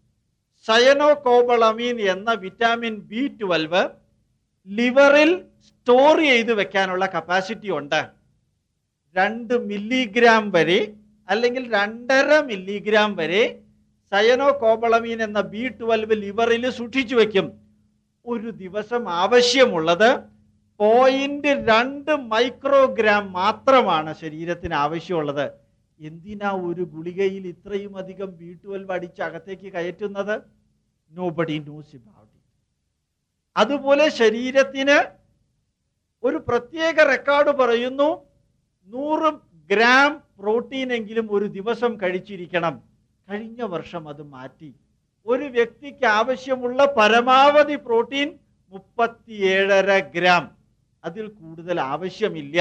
സയനോകോബളമീൻ എന്ന വിറ്റാമിൻ ബി ട്വൽവ് ലിവറിൽ സ്റ്റോർ ചെയ്ത് വെക്കാനുള്ള കപ്പാസിറ്റി ഉണ്ട് രണ്ട് മില്ലിഗ്രാം വരെ അല്ലെങ്കിൽ രണ്ടര മില്ലിഗ്രാം വരെ സയനോകോബളമീൻ എന്ന ബി ട്വൽവ് ലിവറിൽ സൂക്ഷിച്ചു വെക്കും ഒരു ദിവസം ആവശ്യമുള്ളത് പോയിന്റ് രണ്ട് മൈക്രോഗ്രാം മാത്രമാണ് ശരീരത്തിന് ആവശ്യമുള്ളത് എന്തിനാ ഒരു ഗുളികയിൽ ഇത്രയും അധികം ബി ട്വൽവ് അടിച്ച് അകത്തേക്ക് കയറ്റുന്നത് nobody knows about it അതുപോലെ ശരീരത്തിന് ഒരു പ്രത്യേക റെക്കോർഡ് പറയുന്നു നൂറ് ഗ്രാം പ്രോട്ടീൻ എങ്കിലും ഒരു ദിവസം കഴിച്ചിരിക്കണം കഴിഞ്ഞ വർഷം അത് മാറ്റി ഒരു വ്യക്തിക്ക് ആവശ്യമുള്ള പരമാവധി പ്രോട്ടീൻ മുപ്പത്തിയേഴര ഗ്രാം അതിൽ കൂടുതൽ ആവശ്യമില്ല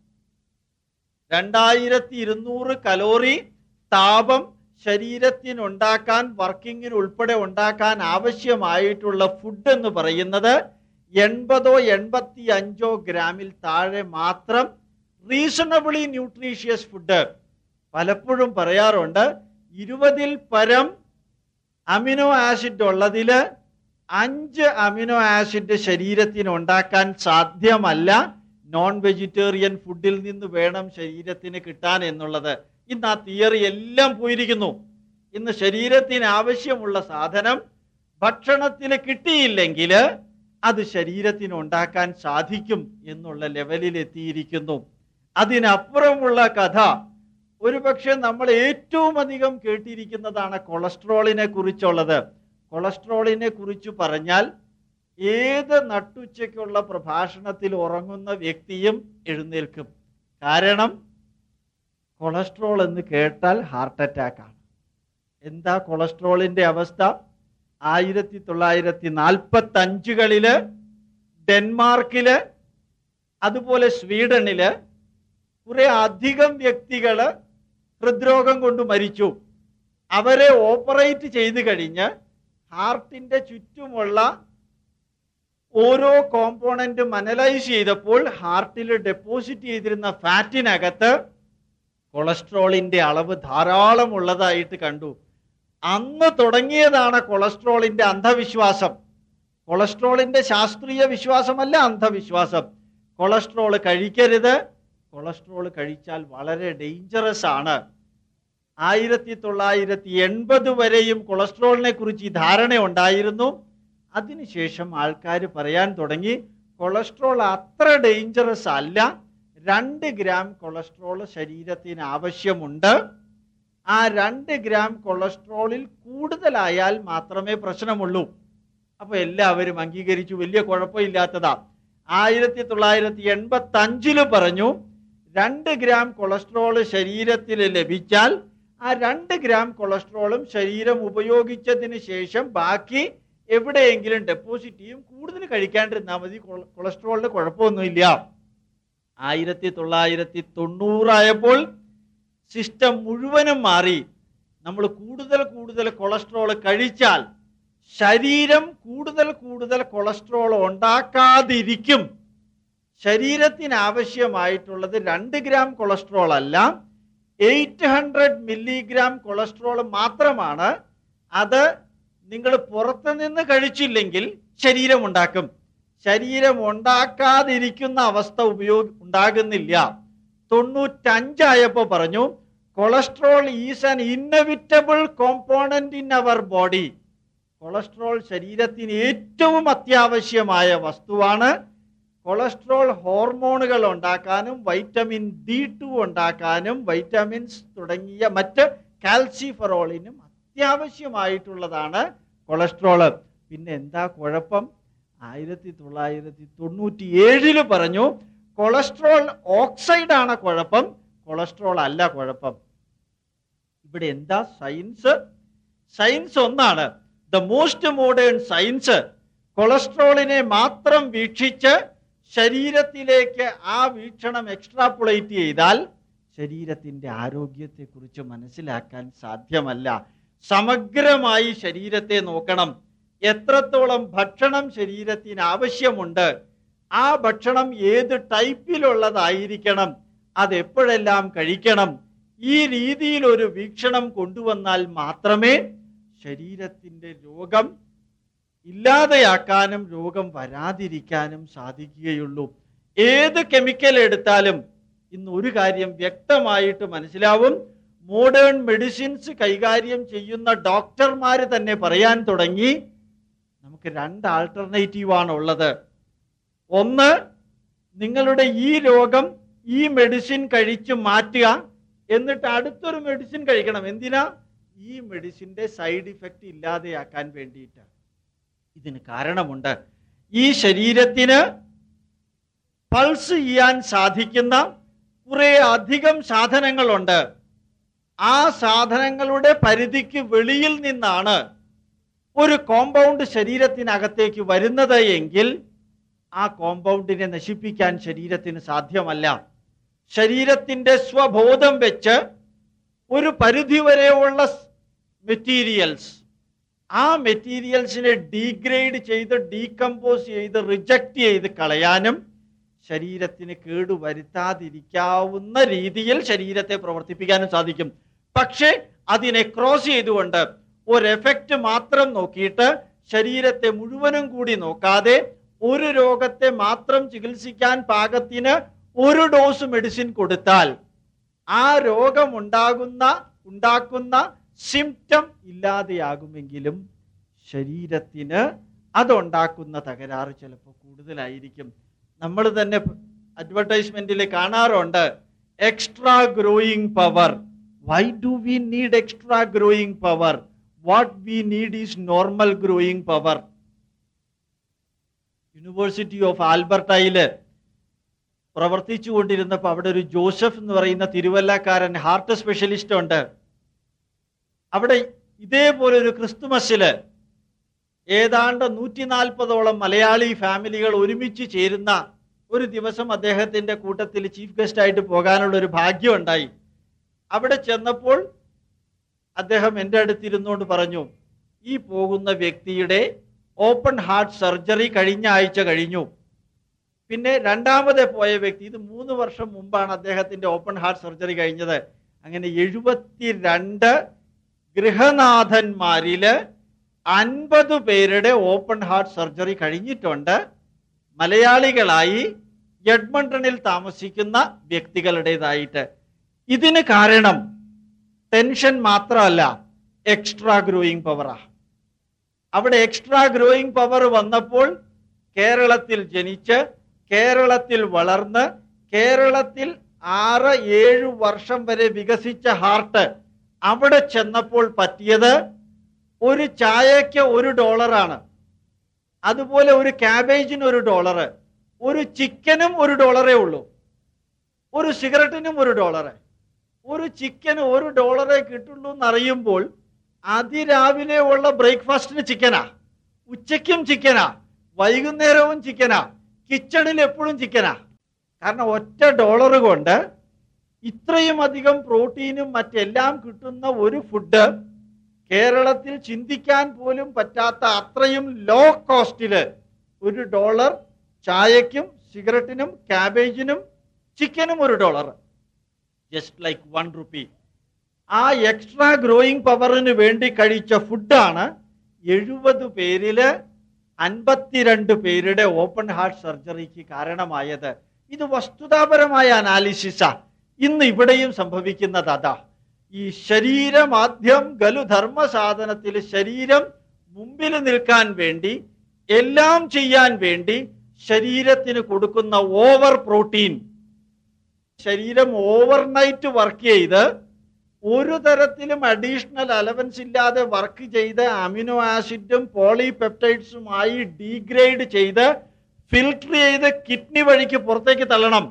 രണ്ടായിരത്തി ഇരുന്നൂറ് കലോറി താപം ശരീരത്തിനുണ്ടാക്കാൻ വർക്കിങ്ങിന് ഉൾപ്പെടെ ഉണ്ടാക്കാൻ ആവശ്യമായിട്ടുള്ള ഫുഡ് എന്ന് പറയുന്നത് എൺപതോ എൺപത്തി അഞ്ചോ ഗ്രാമിൽ താഴെ മാത്രം റീസണബിളി ന്യൂട്രീഷ്യസ് ഫുഡ് പലപ്പോഴും പറയാറുണ്ട് ഇരുപതിൽ പരം അമിനോ ആസിഡ് ഉള്ളതിൽ അഞ്ച് അമിനോ ആസിഡ് ശരീരത്തിന് ഉണ്ടാക്കാൻ സാധ്യമല്ല നോൺ വെജിറ്റേറിയൻ ഫുഡിൽ നിന്ന് വേണം ശരീരത്തിന് കിട്ടാൻ എന്നുള്ളത് ഇന്ന് ആ തിയറി എല്ലാം പോയിരിക്കുന്നു ഇന്ന് ശരീരത്തിന് ആവശ്യമുള്ള സാധനം ഭക്ഷണത്തിൽ കിട്ടിയില്ലെങ്കിൽ അത് ശരീരത്തിന് ഉണ്ടാക്കാൻ സാധിക്കും എന്നുള്ള ലെവലിൽ എത്തിയിരിക്കുന്നു അതിനപ്പുറമുള്ള കഥ ഒരുപക്ഷെ നമ്മൾ ഏറ്റവും അധികം കേട്ടിരിക്കുന്നതാണ് കൊളസ്ട്രോളിനെ കുറിച്ചുള്ളത് കൊളസ്ട്രോളിനെ കുറിച്ച് പറഞ്ഞാൽ ഏത് നട്ടുച്ചയ്ക്കുള്ള പ്രഭാഷണത്തിൽ ഉറങ്ങുന്ന വ്യക്തിയും എഴുന്നേൽക്കും കാരണം കൊളസ്ട്രോൾ എന്ന് കേട്ടാൽ ഹാർട്ട് അറ്റാക്ക് ആണ് എന്താ കൊളസ്ട്രോളിന്റെ അവസ്ഥ ആയിരത്തി തൊള്ളായിരത്തി നാൽപ്പത്തി അഞ്ചുകളില് ഡെൻമാർക്കില് അതുപോലെ സ്വീഡനില് കുറെ അധികം വ്യക്തികള് ഹൃദ്രോഗം കൊണ്ട് മരിച്ചു അവരെ ഓപ്പറേറ്റ് ചെയ്ത് കഴിഞ്ഞ് ഹാർട്ടിന്റെ ചുറ്റുമുള്ള ഓരോ കോമ്പോണന്റും അനലൈസ് ചെയ്തപ്പോൾ ഹാർട്ടിൽ ഡെപ്പോസിറ്റ് ചെയ്തിരുന്ന ഫാറ്റിനകത്ത് കൊളസ്ട്രോളിന്റെ അളവ് ധാരാളം ഉള്ളതായിട്ട് കണ്ടു അന്ന് തുടങ്ങിയതാണ് കൊളസ്ട്രോളിന്റെ അന്ധവിശ്വാസം കൊളസ്ട്രോളിന്റെ ശാസ്ത്രീയ വിശ്വാസമല്ല അന്ധവിശ്വാസം കൊളസ്ട്രോൾ കഴിക്കരുത് കൊളസ്ട്രോൾ കഴിച്ചാൽ വളരെ ഡേഞ്ചറസ് ആണ് ആയിരത്തി തൊള്ളായിരത്തി എൺപത് വരെയും കൊളസ്ട്രോളിനെ കുറിച്ച് ഈ ധാരണ ഉണ്ടായിരുന്നു അതിനുശേഷം ആൾക്കാർ പറയാൻ തുടങ്ങി കൊളസ്ട്രോൾ അത്ര ഡേഞ്ചറസ് അല്ല രണ്ട് ഗ്രാം കൊളസ്ട്രോൾ ശരീരത്തിന് ആവശ്യമുണ്ട് ആ രണ്ട് ഗ്രാം കൊളസ്ട്രോളിൽ കൂടുതലായാൽ മാത്രമേ പ്രശ്നമുള്ളൂ അപ്പൊ എല്ലാവരും അംഗീകരിച്ചു വലിയ കുഴപ്പമില്ലാത്തതാ ആയിരത്തി തൊള്ളായിരത്തി എൺപത്തി അഞ്ചില് പറഞ്ഞു രണ്ട് ഗ്രാം കൊളസ്ട്രോൾ ശരീരത്തിൽ ലഭിച്ചാൽ ആ രണ്ട് ഗ്രാം കൊളസ്ട്രോളും ശരീരം ഉപയോഗിച്ചതിന് ശേഷം ബാക്കി എവിടെയെങ്കിലും ഡെപ്പോസിറ്റ് ചെയ്യും കൂടുതൽ കഴിക്കാണ്ടിരുന്നാൽ മതി കൊള- കൊളസ്ട്രോളിന് കുഴപ്പമൊന്നുമില്ല ആയിരത്തി തൊള്ളായിരത്തി തൊണ്ണൂറായപ്പോൾ സിസ്റ്റം മുഴുവനും മാറി നമ്മൾ കൂടുതൽ കൂടുതൽ കൊളസ്ട്രോൾ കഴിച്ചാൽ ശരീരം കൂടുതൽ കൂടുതൽ കൊളസ്ട്രോൾ ഉണ്ടാക്കാതിരിക്കും ശരീരത്തിന് ആവശ്യമായിട്ടുള്ളത് രണ്ട് ഗ്രാം കൊളസ്ട്രോൾ അല്ല എയ്റ്റ് ഹൺഡ്രഡ് മില്ലിഗ്രാം കൊളസ്ട്രോൾ മാത്രമാണ് അത് നിങ്ങൾ പുറത്തു നിന്ന് കഴിച്ചില്ലെങ്കിൽ ശരീരം ഉണ്ടാക്കും ശരീരം ഉണ്ടാക്കാതിരിക്കുന്ന അവസ്ഥ ഉപയോഗ ഉണ്ടാകുന്നില്ല തൊണ്ണൂറ്റഞ്ചായപ്പോ പറഞ്ഞു cholesterol is an inevitable component in our body cholesterol ശരീരത്തിന് ഏറ്റവും അത്യാവശ്യമായ വസ്തുവാണ് കൊളസ്ട്രോൾ ഹോർമോണുകൾ ഉണ്ടാക്കാനും വൈറ്റമിൻ ഡി ടു ഉണ്ടാക്കാനും വൈറ്റമിൻസ് തുടങ്ങിയ മറ്റ് കാൽസിഫറോളിനും അത്യാവശ്യമായിട്ടുള്ളതാണ് കൊളസ്ട്രോള് പിന്നെ എന്താ കുഴപ്പം ആയിരത്തി തൊള്ളായിരത്തി തൊണ്ണൂറ്റി ഏഴില് പറഞ്ഞു കൊളസ്ട്രോൾ ഓക്സൈഡ് ആണ് കുഴപ്പം കൊളസ്ട്രോൾ അല്ല കുഴപ്പം ഇവിടെ എന്താ സയൻസ് സയൻസ് ഒന്നാണ് ദ മോസ്റ്റ് മോഡേൺ സയൻസ് കൊളസ്ട്രോളിനെ മാത്രം വീക്ഷിച്ച് ശരീരത്തിലേക്ക് ആ വീക്ഷണം എക്സ്ട്രാപ്പുളേറ്റ് ചെയ്താൽ ശരീരത്തിന്റെ ആരോഗ്യത്തെക്കുറിച്ച് മനസ്സിലാക്കാൻ സാധ്യമല്ല സമഗ്രമായി ശരീരത്തെ നോക്കണം എത്രത്തോളം ഭക്ഷണം ശരീരത്തിന് ആവശ്യമുണ്ട് ആ ഭക്ഷണം ഏത് ടൈപ്പിലുള്ളതായിരിക്കണം അതെപ്പോഴെല്ലാം കഴിക്കണം ഈ രീതിയിൽ ഒരു വീക്ഷണം കൊണ്ടുവന്നാൽ മാത്രമേ ശരീരത്തിന്റെ രോഗം ഇല്ലാതെയാക്കാനും രോഗം വരാതിരിക്കാനും സാധിക്കുകയുള്ളൂ ഏത് കെമിക്കൽ എടുത്താലും ഇന്ന് ഒരു കാര്യം വ്യക്തമായിട്ട് മനസ്സിലാവും മോഡേൺ മെഡിസിൻസ് കൈകാര്യം ചെയ്യുന്ന ഡോക്ടർമാർ തന്നെ പറയാൻ തുടങ്ങി നമുക്ക് രണ്ട് ആൾട്ടർനേറ്റീവ് ആണ് ഉള്ളത് ഒന്ന് നിങ്ങളുടെ ഈ രോഗം ഈ മെഡിസിൻ കഴിച്ച് മാറ്റുക എന്നിട്ട് അടുത്തൊരു മെഡിസിൻ കഴിക്കണം എന്തിനാ ഈ മെഡിസിന്റെ സൈഡ് ഇഫക്റ്റ് ഇല്ലാതെയാക്കാൻ വേണ്ടിയിട്ട് ഇതിന് കാരണമുണ്ട് ഈ ശരീരത്തിന് പൾസ് ചെയ്യാൻ സാധിക്കുന്ന കുറെ അധികം സാധനങ്ങളുണ്ട് ആ സാധനങ്ങളുടെ പരിധിക്ക് വെളിയിൽ നിന്നാണ് ഒരു കോമ്പൗണ്ട് ശരീരത്തിനകത്തേക്ക് വരുന്നത് എങ്കിൽ ആ കോമ്പൗണ്ടിനെ നശിപ്പിക്കാൻ ശരീരത്തിന് സാധ്യമല്ല ശരീരത്തിന്റെ സ്വബോധം വെച്ച് ഒരു പരിധി വരെയുള്ള മെറ്റീരിയൽസ് ആ മെറ്റീരിയൽസിനെ ഡീഗ്രേഡ് ചെയ്ത് ഡീകമ്പോസ് ചെയ്ത് റിജക്റ്റ് ചെയ്ത് കളയാനും ശരീരത്തിന് കേടുവരുത്താതിരിക്കാവുന്ന രീതിയിൽ ശരീരത്തെ പ്രവർത്തിപ്പിക്കാനും സാധിക്കും പക്ഷേ അതിനെ ക്രോസ് ചെയ്തുകൊണ്ട് ഒരു എഫക്റ്റ് മാത്രം നോക്കിയിട്ട് ശരീരത്തെ മുഴുവനും കൂടി നോക്കാതെ ഒരു രോഗത്തെ മാത്രം ചികിത്സിക്കാൻ പാകത്തിന് ഒരു ഡോസ് മെഡിസിൻ കൊടുത്താൽ ആ രോഗം ഉണ്ടാകുന്ന ഉണ്ടാക്കുന്ന സിംറ്റം ഇല്ലാതെയാകുമെങ്കിലും ശരീരത്തിന് അതുണ്ടാക്കുന്ന തകരാറ് ചിലപ്പോൾ കൂടുതലായിരിക്കും നമ്മൾ തന്നെ അഡ്വർടൈസ്മെന്റിൽ കാണാറുണ്ട് extra growing power why do we need extra growing power what we need is normal growing power university of ആൽബർട്ടയില് പ്രവർത്തിച്ചു കൊണ്ടിരുന്നപ്പോൾ അവിടെ ഒരു ജോസഫ് എന്ന് പറയുന്ന തിരുവല്ലക്കാരൻ ഹാർട്ട് സ്പെഷ്യലിസ്റ്റ് ഉണ്ട് അവിടെ ഇതേപോലെ ഒരു ക്രിസ്തുമസില് ഏതാണ്ട് നൂറ്റി നാൽപ്പതോളം മലയാളി ഫാമിലികൾ ഒരുമിച്ച് ചേരുന്ന ഒരു ദിവസം അദ്ദേഹത്തിന്റെ കൂട്ടത്തിൽ ചീഫ് ഗസ്റ്റ് ആയിട്ട് പോകാനുള്ള ഒരു ഭാഗ്യം ഉണ്ടായി അവിടെ ചെന്നപ്പോൾ അദ്ദേഹം എൻ്റെ അടുത്തിരുന്നുകൊണ്ട് പറഞ്ഞു ഈ പോകുന്ന വ്യക്തിയുടെ ഓപ്പൺ ഹാർട്ട് സർജറി കഴിഞ്ഞ ആഴ്ച കഴിഞ്ഞു പിന്നെ രണ്ടാമത് പോയ വ്യക്തി ഇത് മൂന്ന് വർഷം മുമ്പാണ് അദ്ദേഹത്തിന്റെ ഓപ്പൺ ഹാർട്ട് സർജറി കഴിഞ്ഞത് അങ്ങനെ എഴുപത്തിരണ്ട് ഗൃഹനാഥന്മാരില് അൻപത് പേരുടെ ഓപ്പൺ ഹാർട്ട് സർജറി കഴിഞ്ഞിട്ടുണ്ട് മലയാളികളായി എഡ്മണ്ടണിൽ താമസിക്കുന്ന വ്യക്തികളുടേതായിട്ട് ഇതിന് കാരണം ടെൻഷൻ മാത്രമല്ല എക്സ്ട്രാ ഗ്രോയിങ് പവറാ അവിടെ എക്സ്ട്രാ ഗ്രോയിങ് പവർ വന്നപ്പോൾ കേരളത്തിൽ ജനിച്ച് കേരളത്തിൽ വളർന്ന് കേരളത്തിൽ ആറ് ഏഴ് വർഷം വരെ വികസിച്ച ഹാർട്ട് അവിടെ ചെന്നപ്പോൾ പറ്റിയത് ഒരു ചായയ്ക്ക് ഒരു ഡോളറാണ് അതുപോലെ ഒരു ക്യാബേജിന് ഒരു ഡോളർ ഒരു ചിക്കനും ഒരു ഡോളറേ ഉള്ളൂ ഒരു സിഗരറ്റിനും ഒരു ഡോളർ ഒരു ചിക്കന് ഒരു ഡോളറേ കിട്ടുള്ളൂ എന്നറിയുമ്പോൾ അതിരാവിലെ ഉള്ള ബ്രേക്ക്ഫാസ്റ്റിന് ചിക്കനാ ഉച്ചയ്ക്കും ചിക്കനാ വൈകുന്നേരവും ചിക്കനാ കിച്ചണിൽ എപ്പോഴും ചിക്കനാ കാരണം ഒറ്റ ഡോളർ കൊണ്ട് ഇത്രയും അധികം പ്രോട്ടീനും മറ്റെല്ലാം കിട്ടുന്ന ഒരു ഫുഡ് കേരളത്തിൽ ചിന്തിക്കാൻ പോലും പറ്റാത്ത അത്രയും ലോ കോസ്റ്റില് ഒരു ഡോളർ ചായക്കും സിഗരറ്റിനും ക്യാബേജിനും ചിക്കനും ഒരു dollar just like one rupee ആ എക്സ്ട്രാ ഗ്രോയിങ് പവറിന് വേണ്ടി കഴിച്ച ഫുഡാണ് എഴുപത് പേരില് അൻപത്തിരണ്ട് പേരുടെ ഓപ്പൺ ഹാർട്ട് സർജറിക്ക് കാരണമായത് ഇത് വസ്തുതാപരമായ അനാലിസിസാ ഇന്ന് ഇവിടെയും സംഭവിക്കുന്നത് അതാ ഈ ശരീരമാദ്യം ഗലുധർമ്മ സാധനത്തിൽ ശരീരം മുമ്പിൽ നിൽക്കാൻ വേണ്ടി എല്ലാം ചെയ്യാൻ വേണ്ടി ശരീരത്തിന് കൊടുക്കുന്ന ഓവർ പ്രോട്ടീൻ ശരീരം ഓവർനൈറ്റ് വർക്ക് ചെയ്ത് ഒരു തരത്തിലും അഡീഷണൽ അലവൻസ് ഇല്ലാതെ വർക്ക് ചെയ്ത് അമിനോ ആസിഡും പോളിപെപ്റ്റൈഡ്സുമായി ഡീഗ്രേഡ് ചെയ്ത് ഫിൽട്ടർ ചെയ്ത് കിഡ്നി വഴിക്ക് പുറത്തേക്ക് തള്ളണം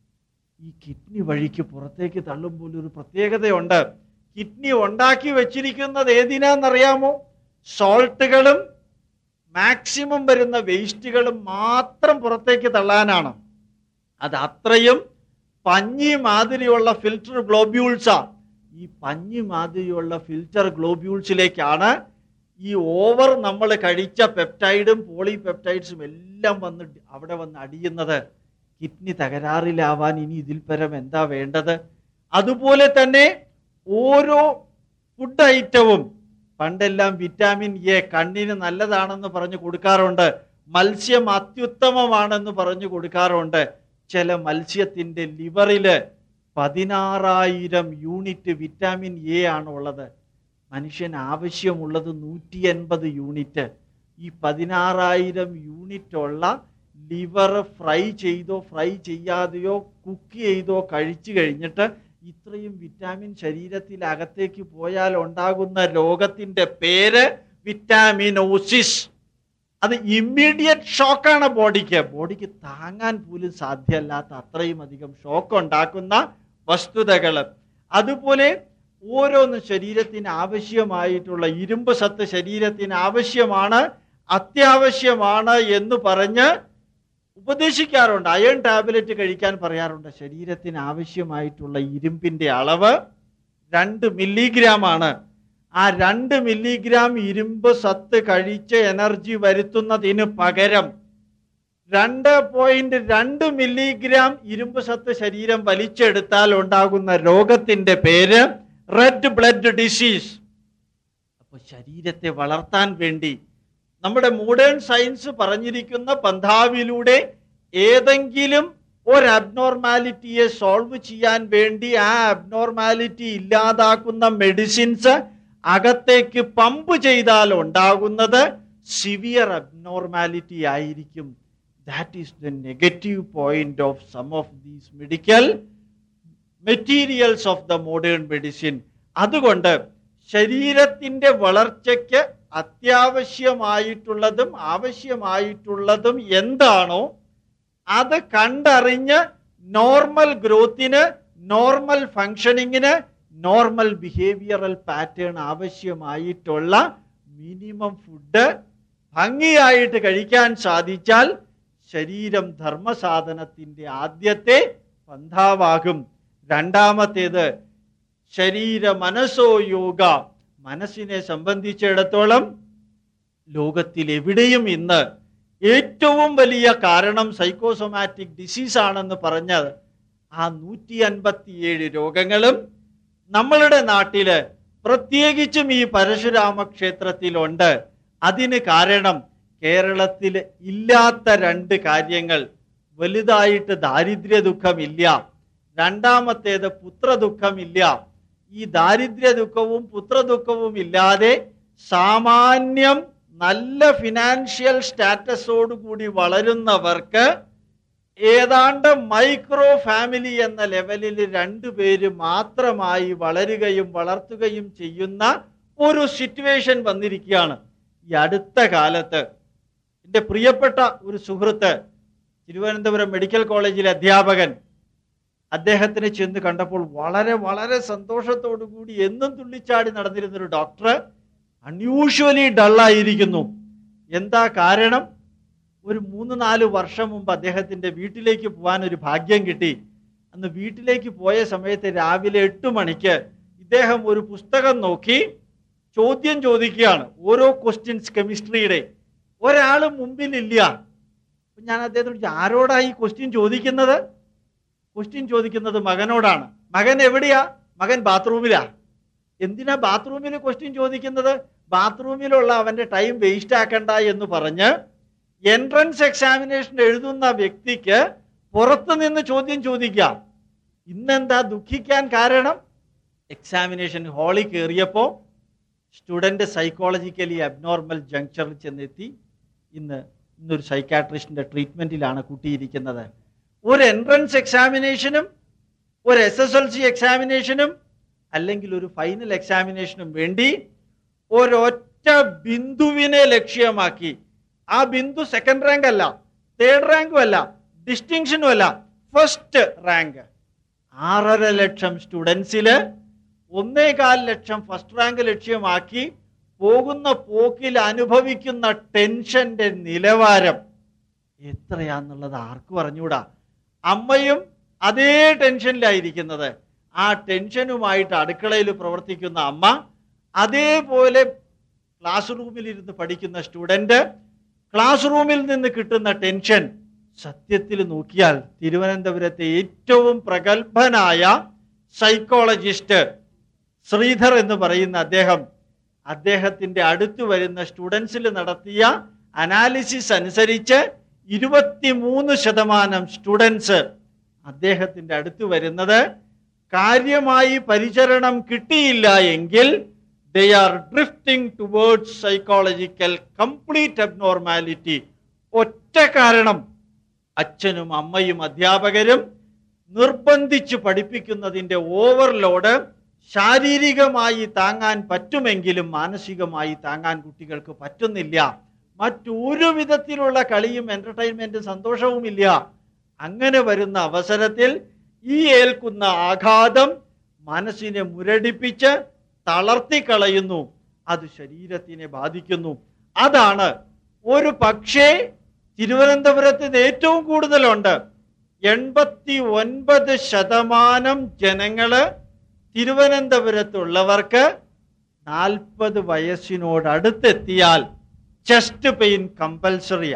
ഈ കിഡ്നി വഴിക്ക് പുറത്തേക്ക് തള്ളുമ്പോൾ ഒരു പ്രത്യേകതയുണ്ട് കിഡ്നി ഉണ്ടാക്കി വെച്ചിരിക്കുന്നത് ഏതിനാന്നറിയാമോ സോൾട്ടുകളും മാക്സിമം വരുന്ന വേസ്റ്റുകളും മാത്രം പുറത്തേക്ക് തള്ളാനാണ് അത് അത്രയും പഞ്ഞി മാതിരിയുള്ള ഫിൽറ്റർ ഗ്ലോബ്യൂൾസാ ഈ പഞ്ഞി മാതിരിയുള്ള ഫിൽറ്റർ ഗ്ലോബ്യൂൾസിലേക്കാണ് ഈ ഓവർ നമ്മൾ കഴിച്ച പെപ്റ്റൈഡും പോളിപെപ്റ്റൈഡ്സും എല്ലാം വന്ന് അവിടെ വന്ന് അടിയുന്നത് കിഡ്നി തകരാറിലാവാൻ ഇനി ഇതിൽ പരം എന്താ വേണ്ടത് അതുപോലെ തന്നെ ഓരോ ഫുഡ് ഐറ്റവും പണ്ടെല്ലാം വിറ്റാമിൻ എ കണ്ണിന് നല്ലതാണെന്ന് പറഞ്ഞു കൊടുക്കാറുണ്ട് മത്സ്യം അത്യുത്തമമാണെന്ന് പറഞ്ഞു കൊടുക്കാറുണ്ട് ചില മത്സ്യത്തിന്റെ ലിവറില് പതിനാറായിരം യൂണിറ്റ് വിറ്റാമിൻ എ ആണ് ഉള്ളത് മനുഷ്യന് ആവശ്യമുള്ളത് നൂറ്റി എൺപത് യൂണിറ്റ് ഈ പതിനാറായിരം യൂണിറ്റ് ഉള്ള ലിവർ ഫ്രൈ ചെയ്തോ ഫ്രൈ ചെയ്യാതെയോ കുക്ക് ചെയ്തോ കഴിച്ചു കഴിഞ്ഞിട്ട് ഇത്രയും വിറ്റാമിൻ ശരീരത്തിൽ അകത്തേക്ക് പോയാൽ ഉണ്ടാകുന്ന രോഗത്തിന്റെ പേര് വിറ്റാമിനോസിസ് അത് ഇമ്മീഡിയറ്റ് ഷോക്കാണ് ബോഡിക്ക് ബോഡിക്ക് താങ്ങാൻ പോലും സാധ്യമല്ലാത്ത അത്രയും അധികം ഷോക്ക് ഉണ്ടാക്കുന്ന വസ്തുതകൾ അതുപോലെ ഓരോന്ന് ശരീരത്തിന് ആവശ്യമായിട്ടുള്ള ഇരുമ്പ് സത്ത് ശരീരത്തിന് ആവശ്യമാണ് അത്യാവശ്യമാണ് എന്ന് പറഞ്ഞ് ഉപദേശിക്കാറുണ്ട് അയൺ ടാബ്ലറ്റ് കഴിക്കാൻ പറയാറുണ്ട് ശരീരത്തിന് ആവശ്യമായിട്ടുള്ള ഇരുമ്പിന്റെ അളവ് രണ്ട് മില്ലിഗ്രാം ആണ് ആ രണ്ട് മില്ലിഗ്രാം ഇരുമ്പ് സത്ത് കഴിച്ച് എനർജി വരുത്തുന്നതിന് പകരം രണ്ട് പോയിന്റ് രണ്ട് മില്ലിഗ്രാം ഇരുമ്പ് സത്ത് ശരീരം വലിച്ചെടുത്താൽ ഉണ്ടാകുന്ന രോഗത്തിന്റെ പേര് റെഡ് ബ്ലഡ് ഡിസീസ് അപ്പൊ ശരീരത്തെ വളർത്താൻ വേണ്ടി നമ്മുടെ മോഡേൺ സയൻസ് പറഞ്ഞിരിക്കുന്ന പന്ഥാവിലൂടെ ഏതെങ്കിലും ഒരു അബ്നോർമാലിറ്റിയെ സോൾവ് ചെയ്യാൻ വേണ്ടി ആ അബ്നോർമാലിറ്റി ഇല്ലാതാക്കുന്ന മെഡിസിൻസ് അകത്തേക്ക് പമ്പ് ചെയ്താൽ ഉണ്ടാകുന്നത് സിവിയർ അബ്നോർമാലിറ്റി ആയിരിക്കും that is the negative point of some of these medical materials of the modern medicine അതുകൊണ്ട് ശരീരത്തിന്റെ വളർച്ചയ്ക്ക് അത്യാവശ്യമായിട്ടുള്ളതും ആവശ്യമായിട്ടുള്ളതും എന്താണോ അത് കണ്ടറിഞ്ഞ് നോർമൽ ഗ്രോത്തിന് നോർമൽ ഫങ്ഷനിങ്ങിന് നോർമൽ ബിഹേവിയറൽ പാറ്റേൺ ആവശ്യമായിട്ടുള്ള മിനിമം ഫുഡ് ഭംഗിയായിട്ട് കഴിക്കാൻ സാധിച്ചാൽ ശരീരം ധർമ്മസാധനത്തിന്റെ ആദ്യത്തെ പന്ഥാവാകും രണ്ടാമത്തേത് ശരീര മനസ്സോ യോഗ മനസ്സിനെ സംബന്ധിച്ചിടത്തോളം ലോകത്തിൽ എവിടെയും ഇന്ന് ഏറ്റവും വലിയ കാരണം സൈക്കോസൊമാറ്റിക് ഡിസീസ് ആണെന്ന് പറഞ്ഞത് ആ നൂറ്റി അൻപത്തിയേഴ് രോഗങ്ങളും നമ്മളുടെ നാട്ടില് പ്രത്യേകിച്ചും ഈ പരശുരാമ ക്ഷേത്രത്തിലുണ്ട് അതിന് കാരണം കേരളത്തിൽ ഇല്ലാത്ത രണ്ട് കാര്യങ്ങൾ വലുതായിട്ട് ദാരിദ്ര്യ ദുഃഖമില്ല രണ്ടാമത്തേത് പുത്രദുഃഖമില്ല ഈ ദാരിദ്ര്യ ദുഃഖവും പുത്രദുഃഖവും ഇല്ലാതെ സാമാന്യം നല്ല ഫിനാൻഷ്യൽ സ്റ്റാറ്റസോട് കൂടി വളരുന്നവർക്ക് ഏതാണ്ട് മൈക്രോ ഫാമിലി എന്ന ലെവലിൽ രണ്ടുപേര് മാത്രമായി വളരുകയും വളർത്തുകയും ചെയ്യുന്ന ഒരു സിറ്റുവേഷൻ വന്നിരിക്കുകയാണ് ഈ അടുത്ത കാലത്ത് എൻ്റെ പ്രിയപ്പെട്ട ഒരു സുഹൃത്ത് തിരുവനന്തപുരം മെഡിക്കൽ കോളേജിലെ അധ്യാപകൻ അദ്ദേഹത്തിനെ ചെന്ന് കണ്ടപ്പോൾ വളരെ വളരെ സന്തോഷത്തോടു കൂടി എന്നും തുള്ളിച്ചാടി നടന്നിരുന്ന ഒരു ഡോക്ടർ അൺയൂഷ്വലി ഡള്ളായിരിക്കുന്നു എന്താ കാരണം ഒരു മൂന്ന് നാല് വർഷം മുമ്പ് അദ്ദേഹത്തിന്റെ വീട്ടിലേക്ക് പോകാൻ ഒരു ഭാഗ്യം കിട്ടി അന്ന് വീട്ടിലേക്ക് പോയ സമയത്ത് രാവിലെ എട്ട് മണിക്ക് ഇദ്ദേഹം ഒരു പുസ്തകം നോക്കി ചോദ്യം ചോദിക്കുകയാണ് ഓരോ ക്വസ്റ്റ്യൻസ് കെമിസ്ട്രിയുടെ ഒരാൾ മുമ്പിലില്ല അപ്പൊ ഞാൻ അദ്ദേഹത്തോട് ചോദിച്ചു, ആരോടാ ഈ ക്വസ്റ്റ്യൻ ചോദിക്കുന്നത് ക്വസ്റ്റ്യൻ ചോദിക്കുന്നത് മകനോടാണ് മകൻ എവിടെയാ മകൻ ബാത്റൂമിലാ എന്തിനാ ബാത്റൂമിൽ ക്വസ്റ്റ്യൻ ചോദിക്കുന്നത് ബാത്റൂമിലുള്ള അവന്റെ ടൈം വേസ്റ്റ് ആക്കണ്ട എന്ന് പറഞ്ഞ് എൻട്രൻസ് എക്സാമിനേഷൻ എഴുതുന്ന വ്യക്തിക്ക് പുറത്തു നിന്ന് ചോദ്യം ചോദിക്കാം ഇന്നെന്താ ദുഃഖിക്കാൻ കാരണം എക്സാമിനേഷൻ ഹാളിൽ കയറിയപ്പോൾ സ്റ്റുഡന്റ് സൈക്കോളജിക്കലി അബ്നോർമൽ ജങ്ഷറിൽ ചെന്നെത്തി ഇന്ന് ഇന്നൊരു സൈക്കാട്രിസ്റ്റിന്റെ ട്രീറ്റ്മെന്റിലാണ് കുട്ടിയിരിക്കുന്നത് ഒരു എൻട്രൻസ് എക്സാമിനേഷനും ഒരു എസ് എസ് എൽ സി എക്സാമിനേഷനും അല്ലെങ്കിൽ ഒരു ഫൈനൽ എക്സാമിനേഷനും വേണ്ടി ഒരൊറ്റ ബിന്ദുവിനെ ലക്ഷ്യമാക്കി ആ ബിന്ദു സെക്കൻഡ് റാങ്ക് അല്ല തേർഡ് റാങ്കും അല്ല ഡിസ്റ്റിങ്ഷനും അല്ല ഫസ്റ്റ് റാങ്ക് ആറര ലക്ഷം സ്റ്റുഡൻസില് ഒന്നേകാൽ ലക്ഷം ഫസ്റ്റ് റാങ്ക് ലക്ഷ്യമാക്കി പോകുന്ന പോക്കിൽ അനുഭവിക്കുന്ന ടെൻഷന്റെ നിലവാരം എത്രയാന്നുള്ളത് ആർക്കും അറിഞ്ഞൂടാ അമ്മയും അതേ ടെൻഷനിലായിരിക്കുന്നത് ആ ടെൻഷനുമായിട്ട് അടുക്കളയിൽ പ്രവർത്തിക്കുന്ന അമ്മ അതേപോലെ ക്ലാസ് റൂമിൽ ഇരുന്ന് പഠിക്കുന്ന സ്റ്റുഡന്റ് ക്ലാസ് റൂമിൽ നിന്ന് കിട്ടുന്ന ടെൻഷൻ സത്യത്തിൽ നോക്കിയാൽ തിരുവനന്തപുരത്തെ ഏറ്റവും പ്രഗത്ഭനായ സൈക്കോളജിസ്റ്റ് ശ്രീധർ എന്ന് പറയുന്ന അദ്ദേഹം അദ്ദേഹത്തിന്റെ അടുത്ത് വരുന്ന സ്റ്റുഡൻസിൽ നടത്തിയ അനാലിസിസ് അനുസരിച്ച് ഇരുപത്തിമൂന്ന് ശതമാനം സ്റ്റുഡൻസ് അദ്ദേഹത്തിന്റെ അടുത്ത് വരുന്നത് കാര്യമായി പരിചരണം കിട്ടിയില്ല എങ്കിൽ they are drifting towards psychological complete abnormality ഒറ്റ കാരണം അച്ഛനും അമ്മയും അധ്യാപകരും നിർബന്ധിച്ച് പഠിപ്പിക്കുന്നതിന്റെ ഓവർലോഡ് ശാരീരികമായി താങ്ങാൻ പറ്റുമെങ്കിലും മാനസികമായി താങ്ങാൻ കുട്ടികൾക്ക് പറ്റുന്നില്ല മറ്റൊരു വിധത്തിലുള്ള കളിയും എന്റർടൈൻമെന്റും സന്തോഷവുമില്ല അങ്ങനെ വരുന്ന അവസരത്തിൽ ഈ ഏൽക്കുന്ന ആഘാതം മനസ്സിനെ മുരടിപ്പിച്ച് തളർത്തിക്കളയുന്നു അത് ശരീരത്തിനെ ബാധിക്കുന്നു അതാണ് ഒരു പക്ഷേ തിരുവനന്തപുരത്ത് ഇത് ഏറ്റവും കൂടുതലുണ്ട് എൺപത്തി ഒൻപത് ശതമാനം ജനങ്ങള് തിരുവനന്തപുരത്തുള്ളവർക്ക് നാൽപ്പത് വയസ്സിനോട് അടുത്തെത്തിയാൽ ചെസ്റ്റ് പെയിൻ കമ്പൽസറിയാ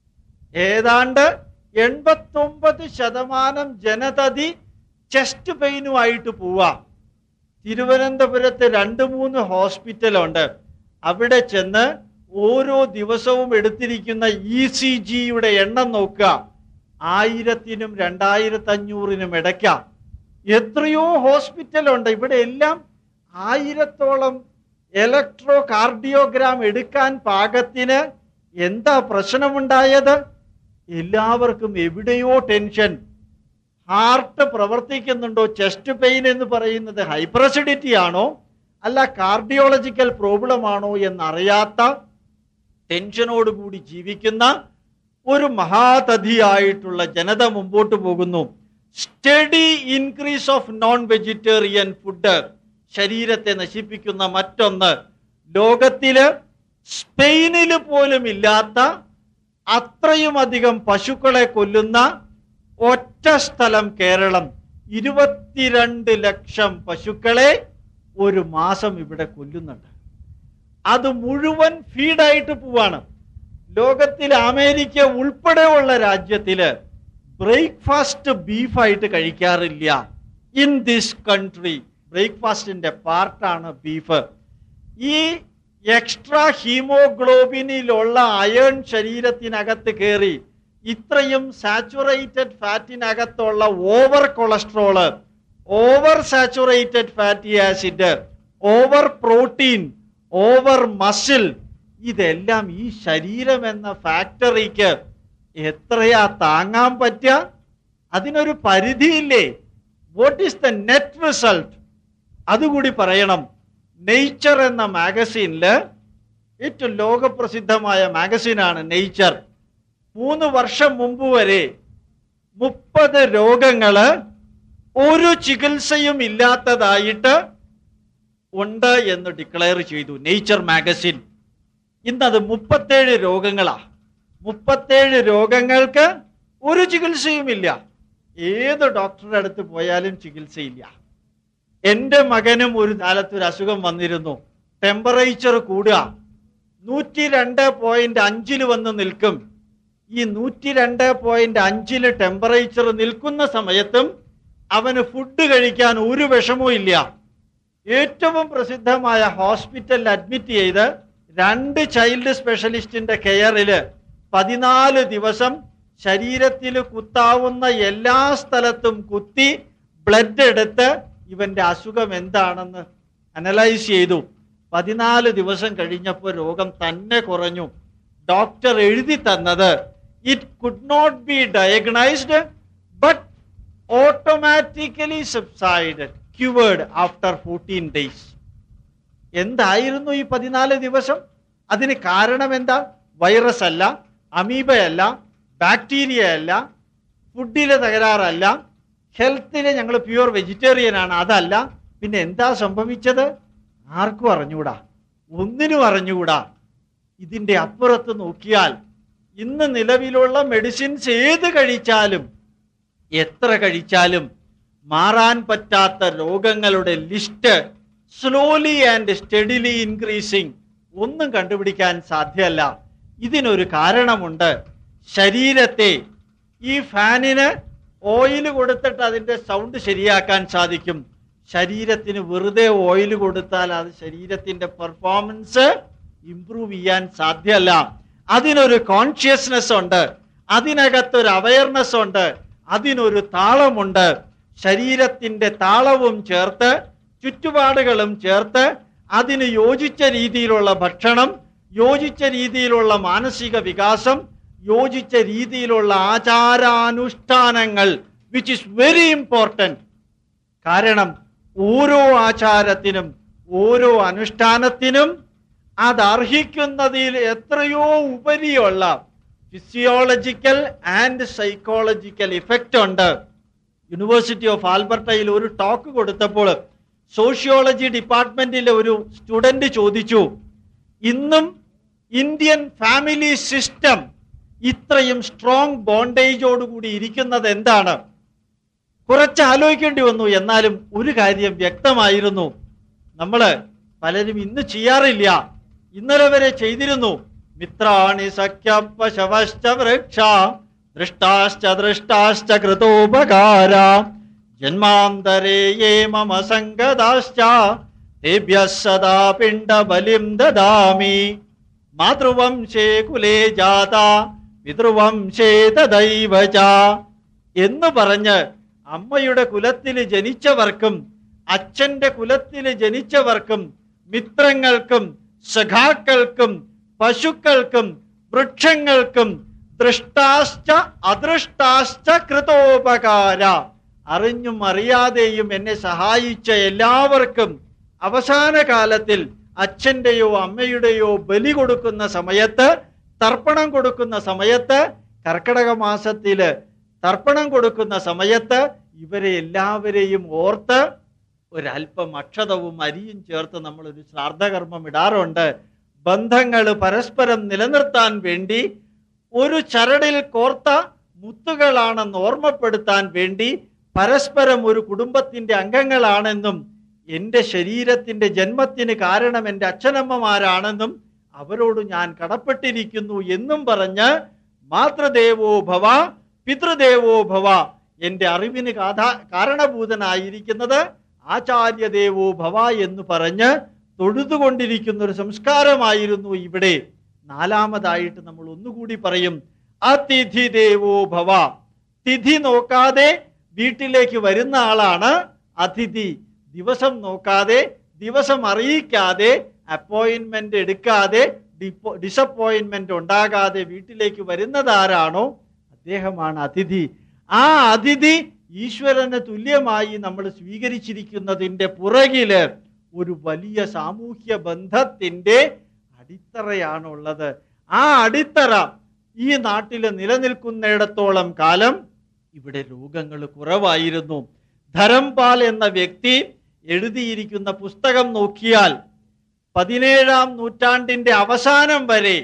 ഏതാണ്ട് എൺപത്തൊമ്പത് ശതമാനം ജനതതി ചെസ്റ്റ് പെയിനുമായിട്ട് പോവാം തിരുവനന്തപുരത്ത് രണ്ട് മൂന്ന് ഹോസ്പിറ്റലുണ്ട് അവിടെ ചെന്ന് ഓരോ ദിവസവും എടുത്തിരിക്കുന്ന ഇ സി ജിയുടെ എണ്ണം നോക്കുക ആയിരത്തിനും രണ്ടായിരത്തി അഞ്ഞൂറിനും ഇടയ്ക്ക എത്രയോ ഹോസ്പിറ്റലുണ്ട് ഇവിടെ എല്ലാം ആയിരത്തോളം ഇലക്ട്രോ കാർഡിയോഗ്രാം എടുക്കാൻ പാകത്തിന് എന്താ പ്രശ്നമുണ്ടായത് എല്ലാവർക്കും എവിടെയോ ടെൻഷൻ ഹാർട്ട് പ്രവർത്തിക്കുന്നുണ്ടോ ചെസ്റ്റ് പെയിൻ എന്ന് പറയുന്നത് ഹൈപ്രസിഡിറ്റി ആണോ അല്ല കാർഡിയോളജിക്കൽ പ്രോബ്ലം ആണോ എന്നറിയാത്ത ടെൻഷനോടുകൂടി ജീവിക്കുന്ന ഒരു മഹാതധിയായിട്ടുള്ള ജനത മുമ്പോട്ട് പോകുന്നു steady increase of non vegetarian food ശരീരത്തെ നശിപ്പിക്കുന്ന മറ്റൊന്ന് ലോകത്തില് സ്പെയിനിൽ പോലും ഇല്ലാത്ത അത്രയും അധികം പശുക്കളെ കൊല്ലുന്ന ഒറ്റ സ്ഥലം കേരളം ഇരുപത്തിരണ്ട് ലക്ഷം പശുക്കളെ ഒരു മാസം ഇവിടെ കൊല്ലുന്നുണ്ട് അത് മുഴുവൻ ഫീഡായിട്ട് പോവാണ് ലോകത്തിൽ അമേരിക്ക ഉൾപ്പെടെയുള്ള രാജ്യത്തില് ബ്രേക്ക്ഫാസ്റ്റ് ബീഫായിട്ട് കഴിക്കാറില്ല ഇൻ ദിസ് കൺട്രി ബ്രേക്ക്ഫാസ്റ്റിന്റെ പാർട്ടാണ് ബീഫ് ഈ എക്സ്ട്രാ ഹീമോഗ്ലോബിനിലുള്ള അയൺ ശരീരത്തിനകത്ത് കയറി ഇത്രയും സാച്ചുറേറ്റഡ് ഫാറ്റിനകത്തുള്ള over cholesterol over saturated fatty acid over protein over muscle ഇതെല്ലാം ഈ ശരീരം എന്ന ഫാക്ടറിക്ക് എത്രയാ താങ്ങാൻ പറ്റുക അതിനൊരു പരിധിയില്ലേ what is the net result അതുകൂടി പറയണം നെയ്ച്ചർ എന്ന മാഗസീനില് ഏറ്റവും ലോകപ്രസിദ്ധമായ മാഗസീനാണ് നെയ്ച്ചർ മൂന്ന് വർഷം മുമ്പ് വരെ മുപ്പത് രോഗങ്ങള് ഒരു ചികിത്സയും ഇല്ലാത്തതായിട്ട് ഉണ്ട് എന്ന് ഡിക്ലെയർ ചെയ്തു നേച്ചർ മാഗസിൻ ഇന്നത് മുപ്പത്തേഴ് രോഗങ്ങളാ മുപ്പത്തേഴ് രോഗങ്ങൾക്ക് ഒരു ചികിത്സയുമില്ല ഏത് ഡോക്ടറുടെ അടുത്ത് പോയാലും ചികിത്സയില്ല എൻ്റെ മകനും ഒരു കാലത്ത് ഒരു അസുഖം വന്നിരുന്നു ടെമ്പറേച്ചർ കൂടുക നൂറ്റി രണ്ട് പോയിന്റ് അഞ്ചിൽ വന്ന് നിൽക്കും ഈ നൂറ്റി രണ്ട് പോയിന്റ് അഞ്ചില് ടെമ്പറേച്ചർ നിൽക്കുന്ന സമയത്തും അവന് ഫുഡ് കഴിക്കാൻ ഒരു വിഷമവും ഇല്ല ഏറ്റവും പ്രസിദ്ധമായ ഹോസ്പിറ്റലിൽ അഡ്മിറ്റ് ചെയ്ത് രണ്ട് ചൈൽഡ് സ്പെഷ്യലിസ്റ്റിന്റെ കെയറില് പതിനാല് ദിവസം ശരീരത്തിൽ കുത്താവുന്ന എല്ലാ സ്ഥലത്തും കുത്തി ബ്ലഡ് എടുത്ത് ഇവന്റെ അസുഖം എന്താണെന്ന് അനലൈസ് ചെയ്തു പതിനാല് ദിവസം കഴിഞ്ഞപ്പോൾ രോഗം തന്നെ കുറഞ്ഞു ഡോക്ടർ എഴുതി തന്നത് it could not be diagnosed but automatically subside cured after fourteen days എന്തായിരുന്നു ഈ പതിനാല് ദിവസം അതിന് കാരണം എന്താ വൈറസ് അല്ല അമീബയല്ല ബാക്ടീരിയ അല്ല ഫുഡിലെ തകരാറല്ല ഹെൽത്തിന് ഞങ്ങൾ പ്യുവർ വെജിറ്റേറിയൻ ആണ് അതല്ല പിന്നെ എന്താ സംഭവിച്ചത് ആർക്കും അറിഞ്ഞുകൂടാ ഒന്നിനും അറിഞ്ഞുകൂടാ ഇതിന്റെ അപ്പുറത്ത് നോക്കിയാൽ ഇന്ന് നിലവിലുള്ള മെഡിസിൻസ് ഏത് കഴിച്ചാലും എത്ര കഴിച്ചാലും മാറാൻ പറ്റാത്ത രോഗങ്ങളുടെ list slowly and steadily increasing ഒന്നും കണ്ടുപിടിക്കാൻ സാധ്യമല്ല ഇതിനൊരു കാരണമുണ്ട് ശരീരത്തെ ഈ ഫാനിന് ഓയിൽ കൊടുത്തിട്ട് അതിന്റെ സൗണ്ട് ശരിയാക്കാൻ സാധിക്കും ശരീരത്തിന് വെറുതെ ഓയിൽ കൊടുത്താൽ അത് ശരീരത്തിന്റെ പെർഫോമൻസ് ഇംപ്രൂവ് ചെയ്യാൻ സാധ്യമല്ല അതിനൊരു കോൺഷ്യസ്നെസ് ഉണ്ട് അതിനകത്തൊരു അവയർനെസ് ഉണ്ട് അതിനൊരു താളമുണ്ട് ശരീരത്തിന്റെ താളവും ചേർത്ത് ചുറ്റുപാടുകളും ചേർത്ത് അതിന് യോജിച്ച രീതിയിലുള്ള ഭക്ഷണം യോജിച്ച രീതിയിലുള്ള മാനസിക വികാസം യോജിച്ച രീതിയിലുള്ള ആചാരാനുഷ്ഠാനങ്ങൾ വിച്ച് ഇസ് വെരി ഇമ്പോർട്ടൻറ്റ് കാരണം ഓരോ ആചാരത്തിനും ഓരോ അനുഷ്ഠാനത്തിനും അത് അർഹിക്കുന്നതിൽ എത്രയോ ഉപരിയുള്ള ഫിസിയോളജിക്കൽ ആൻഡ് സൈക്കോളജിക്കൽ ഇഫക്റ്റ് ഉണ്ട് യൂണിവേഴ്സിറ്റി ഓഫ് ആൽബർട്ടയിൽ ഒരു ടോക്ക് കൊടുത്തപ്പോൾ സോഷ്യോളജി ഡിപ്പാർട്ട്മെന്റിലെ ഒരു സ്റ്റുഡന്റ് ചോദിച്ചു ഇന്നും ഇന്ത്യൻ ഫാമിലി സിസ്റ്റം ഇത്രയും സ്ട്രോങ് ബോണ്ടേജോടുകൂടി ഇരിക്കുന്നത് എന്താണ് കുറച്ച് ആലോചിക്കേണ്ടി വന്നു എന്നാലും ഒരു കാര്യം വ്യക്തമായിരുന്നു നമ്മള് പലരും ഇന്ന് ചെയ്യാറില്ല ഇന്നലെ വരെ ചെയ്തിരുന്നു മിത്രാണി സഖ്യപശവശ്ച വൃക്ഷ ദൃഷ്ടാശ്ച ദൃഷ്ടാശ്ച കൃതോപകാര ജന്മാന്തരേ യേ മമ സംഗതാശ്ച തേഭ്യ സദാ പിണ്ടബലിം ദദാമി മാതൃവംശേ കുലേ ജാത പിതൃവംശേ തദൈവ ച എന്ന് പറഞ്ഞ് അമ്മയുടെ കുലത്തിൽ ജനിച്ചവർക്കും അച്ഛന്റെ കുലത്തിൽ ജനിച്ചവർക്കും മിത്രങ്ങൾക്കും സഖാക്കൾക്കും പശുക്കൾക്കും വൃക്ഷങ്ങൾക്കും ദൃഷ്ടാശ്ച അദൃഷ്ടാശ്ച കൃതോപകാര അറിഞ്ഞും അറിയാതെയും എന്നെ സഹായിച്ച എല്ലാവർക്കും അവസാന കാലത്തിൽ അച്ഛന്റെയോ അമ്മയുടെയോ ബലി കൊടുക്കുന്ന സമയത്ത് തർപ്പണം കൊടുക്കുന്ന സമയത്ത് കർക്കടക മാസത്തില് തർപ്പണം കൊടുക്കുന്ന സമയത്ത് ഇവരെ എല്ലാവരെയും ഓർത്ത് ഒരല്പം അക്ഷതവും അരിയും ചേർത്ത് നമ്മൾ ഒരു ശ്രാദ്ധകർമ്മം ഇടാറുണ്ട് ബന്ധങ്ങൾ പരസ്പരം നിലനിർത്താൻ വേണ്ടി ഒരു ചരടിൽ കോർത്ത മുത്തുകളാണെന്ന് ഓർമ്മപ്പെടുത്താൻ വേണ്ടി പരസ്പരം ഒരു കുടുംബത്തിന്റെ അംഗങ്ങളാണെന്നും എൻ്റെ ശരീരത്തിന്റെ ജന്മത്തിന് കാരണം എൻ്റെ അച്ഛനമ്മമാരാണെന്നും അവരോട് ഞാൻ കടപ്പെട്ടിരിക്കുന്നു എന്നും പറഞ്ഞ് മാതൃദേവോ ഭവ പിതൃദേവോ ഭവ എൻ്റെ അറിവിന് കാഥാ കാരണഭൂതനായിരിക്കുന്നത് ആചാര്യദേവോ ഭവ എന്ന് പറഞ്ഞ് തൊഴുതുകൊണ്ടിരിക്കുന്ന ഒരു സംസ്കാരമായിരുന്നു ഇവിടെ നാലാമതായിട്ട് നമ്മൾ ഒന്നുകൂടി പറയും അതിഥി ദേവോ ഭവ തിഥി നോക്കാതെ വീട്ടിലേക്ക് വരുന്ന ആളാണ് അതിഥി ദിവസം നോക്കാതെ ദിവസം അറിയിക്കാതെ അപ്പോയിന്റ്മെന്റ് എടുക്കാതെ ഡിസപ്പോയിന്റ്മെന്റ് ഉണ്ടാകാതെ വീട്ടിലേക്ക് വരുന്നതാരാണോ അദ്ദേഹമാണ് അതിഥി ആ അതിഥി ഈശ്വരന് തുല്യമായി നമ്മൾ സ്വീകരിച്ചിരിക്കുന്നതിന്റെ പുറകില് ഒരു വലിയ സാമൂഹ്യ ബന്ധത്തിന്റെ അടിത്തറയാണുള്ളത് ആ അടിത്തറ ഈ നാട്ടിൽ നിലനിൽക്കുന്നിടത്തോളം കാലം ഇവിടെ രോഗങ്ങൾ കുറവായിരുന്നു ധരംപാൽ എന്ന വ്യക്തി എഴുതിയിരിക്കുന്ന പുസ്തകം നോക്കിയാൽ പതിനേഴാം നൂറ്റാണ്ടിന്റെ അവസാനം വരെ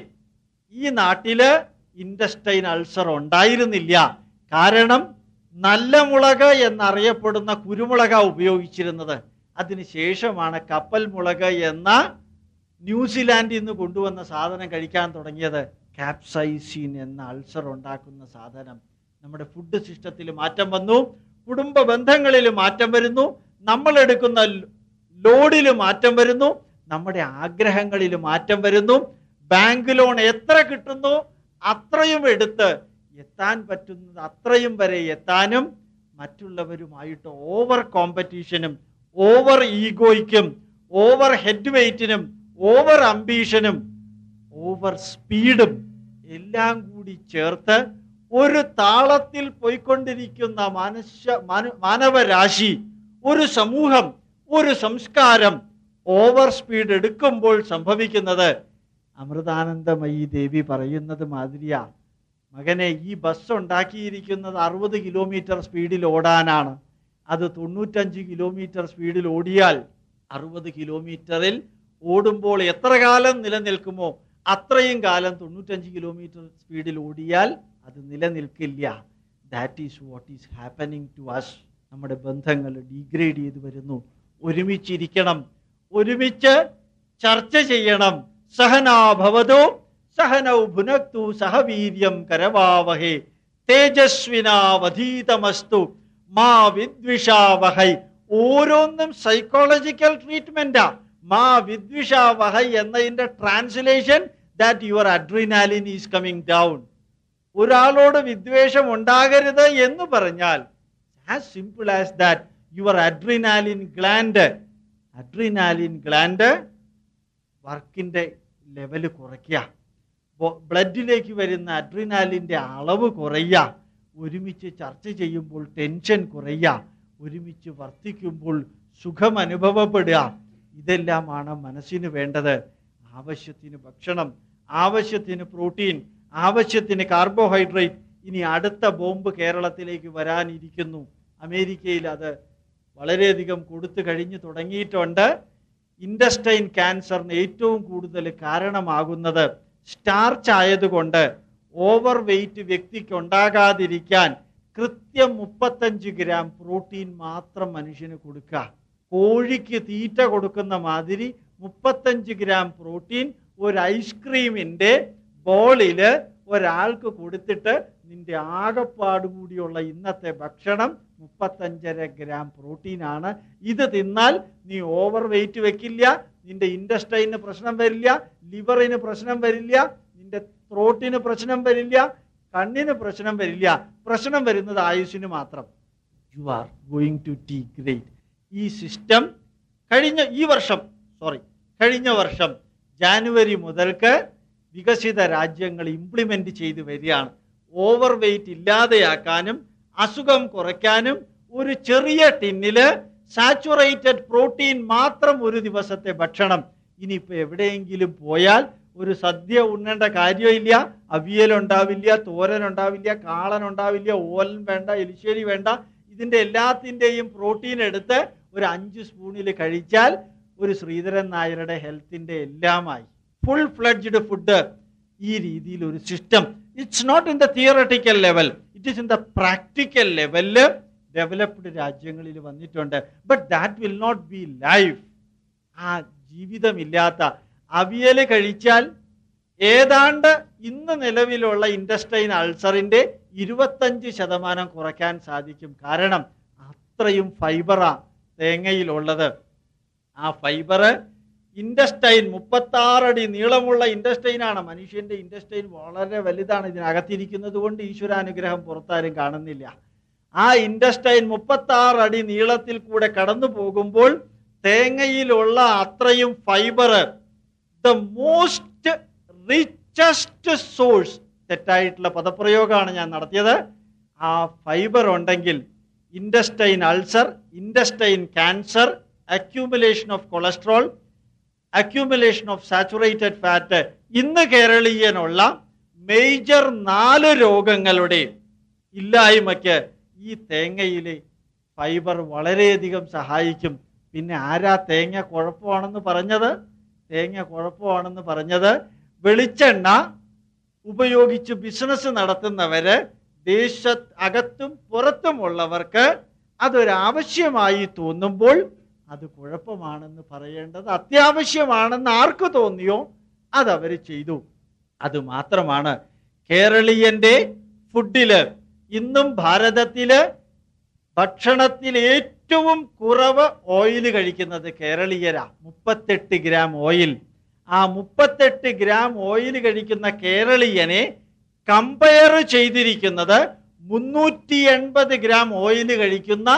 ഈ നാട്ടില് ഇൻഡസ്റ്റൈൻ അൾസർ ഉണ്ടായിരുന്നില്ല കാരണം നല്ല മുളക് എന്നറിയപ്പെടുന്ന കുരുമുളക ഉപയോഗിച്ചിരുന്നത് അതിനുശേഷമാണ് കപ്പൽ മുളക് എന്ന ന്യൂസിലാൻഡിൽ നിന്ന് കൊണ്ടുവന്ന സാധനം കഴിക്കാൻ തുടങ്ങിയത് കാപ്സൈസിൻ എന്ന അൾസർ ഉണ്ടാക്കുന്ന സാധനം നമ്മുടെ ഫുഡ് സിസ്റ്റത്തിൽ മാറ്റം വന്നു കുടുംബ ബന്ധങ്ങളിൽ മാറ്റം വരുന്നു നമ്മൾ എടുക്കുന്ന ലോഡിൽ മാറ്റം വരുന്നു നമ്മുടെ ആഗ്രഹങ്ങളിൽ മാറ്റം വരുന്നു ബാങ്ക് ലോൺ എത്ര കിട്ടുന്നു അത്രയും എടുത്ത് എത്താൻ പറ്റുന്നത് അത്രയും വരെ എത്താനും മറ്റുള്ളവരുമായിട്ട് ഓവർ കോമ്പറ്റീഷനും ഓവർ ഈഗോയ്ക്കും ഓവർ ഹെഡ് വെയ്റ്റിനും ഓവർ അംബീഷനും ഓവർ സ്പീഡും എല്ലാം കൂടി ചേർത്ത് ഒരു താളത്തിൽ പോയിക്കൊണ്ടിരിക്കുന്ന മനുഷ്യ മാന- മാനവരാശി ഒരു സമൂഹം ഒരു സംസ്കാരം ഓവർ സ്പീഡ് എടുക്കുമ്പോൾ സംഭവിക്കുന്നത് അമൃതാനന്ദമയി ദേവി പറയുന്നത് മാതിരിയാ മകനെ ഈ ബസ് ഉണ്ടാക്കിയിരിക്കുന്നത് അറുപത് കിലോമീറ്റർ സ്പീഡിൽ ഓടാനാണ് അത് തൊണ്ണൂറ്റഞ്ച് കിലോമീറ്റർ സ്പീഡിൽ ഓടിയാൽ അറുപത് കിലോമീറ്ററിൽ ഓടുമ്പോൾ എത്ര കാലം നിലനിൽക്കുമോ അത്രയും കാലം തൊണ്ണൂറ്റഞ്ച് കിലോമീറ്റർ സ്പീഡിൽ ഓടിയാൽ അത് നിലനിൽക്കില്ല that is what is happening to us നമ്മുടെ ബന്ധങ്ങൾ ഡീഗ്രേഡ് ചെയ്ത് വരുന്നു ഒരുമിച്ചിരിക്കണം ഒരുമിച്ച് ചർച്ച ചെയ്യണം സഹനാഭവതോ സഹനൗ ഭുനക്തു സഹവീര്യം കരവാവഹേ തേജസ്വിനാവധീതമസ്തു മാ വിദ്വിഷാവഹൈ ഓരോന്നും സൈക്കോളജിക്കൽ ട്രീറ്റ്മെന്റാ മാ വിദ്വിഷാവഹൈ എന്നതിന്റെ translation that your adrenaline is coming down ഒരാളോട് വിദ്വേഷം ഉണ്ടാകരുത് എന്ന് പറഞ്ഞാൽ as simple as that your adrenaline gland adrenaline gland വർക്കിന്റെ ലെവല് കുറയ്ക്കുക ബ്ലഡിലേക്ക് വരുന്ന അഡ്രിനാലിന്റെ അളവ് കുറയുക ഒരുമിച്ച് ചർച്ച ചെയ്യുമ്പോൾ ടെൻഷൻ കുറയുക ഒരുമിച്ച് വർത്തിക്കുമ്പോൾ സുഖം അനുഭവപ്പെടുക ഇതെല്ലാമാണ് മനസ്സിന് വേണ്ടത് ആവശ്യത്തിന് ഭക്ഷണം ആവശ്യത്തിന് പ്രോട്ടീൻ ആവശ്യത്തിന് കാർബോഹൈഡ്രേറ്റ് ഇനി അടുത്ത ബോംബ് കേരളത്തിലേക്ക് വരാനിരിക്കുന്നു അമേരിക്കയിൽ അത് വളരെയധികം കൊടുത്തു കഴിഞ്ഞു തുടങ്ങിയിട്ടുണ്ട് ഇൻഡസ്റ്റൈൻ ക്യാൻസറിന് ഏറ്റവും കൂടുതൽ കാരണമാകുന്നത് സ്റ്റാർച്ച് ആയതുകൊണ്ട് ഓവർ വെയിറ്റ് വ്യക്തിക്ക് ഉണ്ടാകാതിരിക്കാൻ കൃത്യം മുപ്പത്തഞ്ച് ഗ്രാം പ്രോട്ടീൻ മാത്രം മനുഷ്യന് കൊടുക്കുക കോഴിക്ക് തീറ്റ കൊടുക്കുന്ന മാതിരി മുപ്പത്തഞ്ച് ഗ്രാം പ്രോട്ടീൻ ഒരു ഐസ്ക്രീമിന്റെ ബോളില് ഒരാൾക്ക് കൊടുത്തിട്ട് നിന്റെ ആകപ്പാട് കൂടിയുള്ള ഇന്നത്തെ ഭക്ഷണം മുപ്പത്തഞ്ചര ഗ്രാം പ്രോട്ടീനാണ് ഇത് തിന്നാൽ നീ ഓവർ വെയിറ്റ് വെക്കില്ല നിന്റെ ഇൻഡസ്റ്റൈന് പ്രശ്നം വരില്ല ലിവറിന് പ്രശ്നം വരില്ല നിന്റെ ത്രോട്ടിന് പ്രശ്നം വരില്ല കണ്ണിന് പ്രശ്നം വരില്ല പ്രശ്നം വരുന്നത് ആയുസ്സിന് മാത്രം you are going to degrade ഈ സിസ്റ്റം കഴിഞ്ഞ ഈ വർഷം സോറി കഴിഞ്ഞ വർഷം ജാനുവരി മുതൽക്ക് വികസിത രാജ്യങ്ങൾ ഇംപ്ലിമെന്റ് ചെയ്തു വരികയാണ് ഓവർ വെയിറ്റ് ഇല്ലാതെയാക്കാനും അസുഖം കുറയ്ക്കാനും ഒരു ചെറിയ ടിന്നില് സാച്ചുറേറ്റഡ് പ്രോട്ടീൻ മാത്രം ഒരു ദിവസത്തെ ഭക്ഷണം ഇനിയിപ്പോ എവിടെയെങ്കിലും പോയാൽ ഒരു സദ്യ ഉണ്ണേണ്ട കാര്യമില്ല അവിയൽ ഉണ്ടാവില്ല തോരൻ ഉണ്ടാവില്ല കാളൻ ഉണ്ടാവില്ല ഓലൻ വേണ്ട എലിശ്ശേരി വേണ്ട ഇതിന്റെ എല്ലാത്തിൻ്റെയും പ്രോട്ടീൻ എടുത്ത് ഒരു അഞ്ച് സ്പൂണിൽ കഴിച്ചാൽ ഒരു ശ്രീധരൻ നായരുടെ ഹെൽത്തിന്റെ എല്ലാമായി ഫുൾ ഫ്ലഡ്ജ്ഡ് ഫുഡ് ഈ രീതിയിൽ ഒരു system it's not in the theoretical level it is in the practical ലെവലില് ഡെവലപ്ഡ് രാജ്യങ്ങളിൽ വന്നിട്ടുണ്ട് but that will not be life ആ ജീവിതമില്ലാത്ത അവിയൽ കഴിച്ചാൽ ഏതാണ്ട് ഇന്ന് നിലവിലുള്ള ഇൻഡസ്റ്റൈൻ അൾസറിന്റെ ഇരുപത്തഞ്ച് ശതമാനം കുറയ്ക്കാൻ സാധിക്കും കാരണം അത്രയും ഫൈബറാ തേങ്ങയിലുള്ളത് ആ ഫൈബറ് ഇൻഡസ്റ്റൈൻ മുപ്പത്തി അടി നീളമുള്ള ഇൻഡസ്റ്റൈനാണ് മനുഷ്യന്റെ ഇൻഡസ്റ്റൈൻ വളരെ വലുതാണ് ഇതിനകത്തിരിക്കുന്നത് കൊണ്ട് ഈശ്വരാനുഗ്രഹം പുറത്താരും കാണുന്നില്ല ആ ഇൻഡസ്റ്റൈൻ മുപ്പത്തി അടി നീളത്തിൽ കൂടെ കടന്നു പോകുമ്പോൾ തേങ്ങയിലുള്ള അത്രയും fibre the most richest source തെറ്റായിട്ടുള്ള പദപ്രയോഗമാണ് ഞാൻ നടത്തിയത് ആ ഫൈബർ ഉണ്ടെങ്കിൽ intestine ulcer intestine cancer accumulation of cholesterol accumulation of saturated fat ഇന്ന് കേരളീയനുള്ള മേജർ നാല് രോഗങ്ങളുടെ ഇല്ലായ്മയ്ക്ക് ഈ തേങ്ങയിലെ ഫൈബർ വളരെയധികം സഹായിക്കും പിന്നെ ആരാ തേങ്ങ കുഴപ്പമാണെന്ന് പറഞ്ഞത് തേങ്ങ കുഴപ്പമാണെന്ന് പറഞ്ഞത് വെളിച്ചെണ്ണ ഉപയോഗിച്ച് ബിസിനസ് നടത്തുന്നവര് ദേശ അകത്തും പുറത്തുമുള്ളവർക്ക് അതൊരാവശ്യമായി തോന്നുമ്പോൾ അത് കുഴപ്പമാണെന്ന് പറയേണ്ടത് അത്യാവശ്യമാണെന്ന് ആർക്ക് തോന്നിയോ അതവർ ചെയ്തു അത് മാത്രമാണ് കേരളീയന്റെ ഫുഡില് ഇന്നും ഭാരതത്തില് ഭക്ഷണത്തിൽ ഏറ്റവും കുറവ് ഓയിൽ കഴിക്കുന്നത് കേരളീയരാ മുപ്പത്തെട്ട് ഗ്രാം ഓയിൽ ആ മുപ്പത്തെട്ട് ഗ്രാം ഓയിൽ കഴിക്കുന്ന കേരളീയനെ കമ്പയർ ചെയ്തിരിക്കുന്നത് മുന്നൂറ്റി എൺപത് ഗ്രാം ഓയിൽ കഴിക്കുന്ന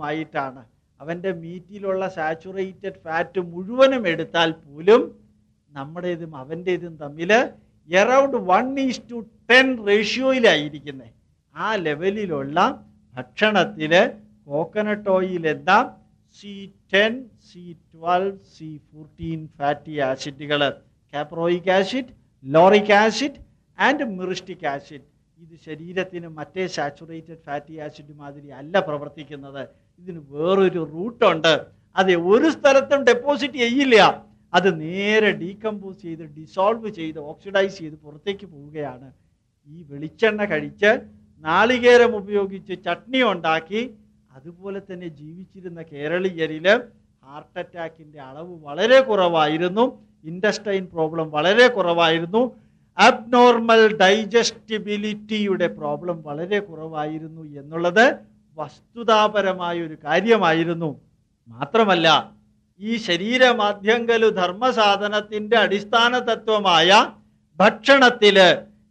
അമേരിക്കക്കാരനുമായിട്ടാണ് അവന്റെ മീറ്റിലുള്ള സാച്ചുറേറ്റഡ് ഫാറ്റ് മുഴുവനും എടുത്താൽ പോലും നമ്മുടേതും അവൻ്റെതും തമ്മിൽ around one is to ten റേഷ്യോയിലായിരിക്കുന്നത് ആ ലെവലിലുള്ള ഭക്ഷണത്തില് കോക്കനട്ട് ഓയിൽ എന്ന C ten C twelve C fourteen fatty ആസിഡുകൾ caproic acid lauric acid and myristic acid ഇത് ശരീരത്തിന് മറ്റേ സാച്ചുറേറ്റഡ് ഫാറ്റി ആസിഡ് മാതിരി അല്ല പ്രവർത്തിക്കുന്നത് ഇതിന് വേറൊരു റൂട്ടുണ്ട് അത് ഒരു സ്ഥലത്തും ഡെപ്പോസിറ്റ് ചെയ്യില്ല അത് നേരെ ഡീകമ്പോസ് ചെയ്ത് ഡിസോൾവ് ചെയ്ത് ഓക്സിഡൈസ് ചെയ്ത് പുറത്തേക്ക് പോവുകയാണ് ഈ വെളിച്ചെണ്ണ കഴിച്ച് നാളികേരം ഉപയോഗിച്ച് ചട്നി ഉണ്ടാക്കി അതുപോലെ തന്നെ ജീവിച്ചിരുന്ന കേരളീയരിൽ ഹാർട്ട് അറ്റാക്കിന്റെ അളവ് വളരെ കുറവായിരുന്നു ഇൻഡസ്റ്റൈൻ പ്രോബ്ലം വളരെ കുറവായിരുന്നു അബ്നോർമൽ ഡൈജസ്റ്റിബിലിറ്റിയുടെ പ്രോബ്ലം വളരെ കുറവായിരുന്നു എന്നുള്ളത് വസ്തുതാപരമായ ഒരു കാര്യമായിരുന്നു മാത്രമല്ല ഈ ശരീരമാധ്യങ്കലു ധർമ്മസാധനത്തിന്റെ അടിസ്ഥാന തത്വമായ ഭക്ഷണത്തില്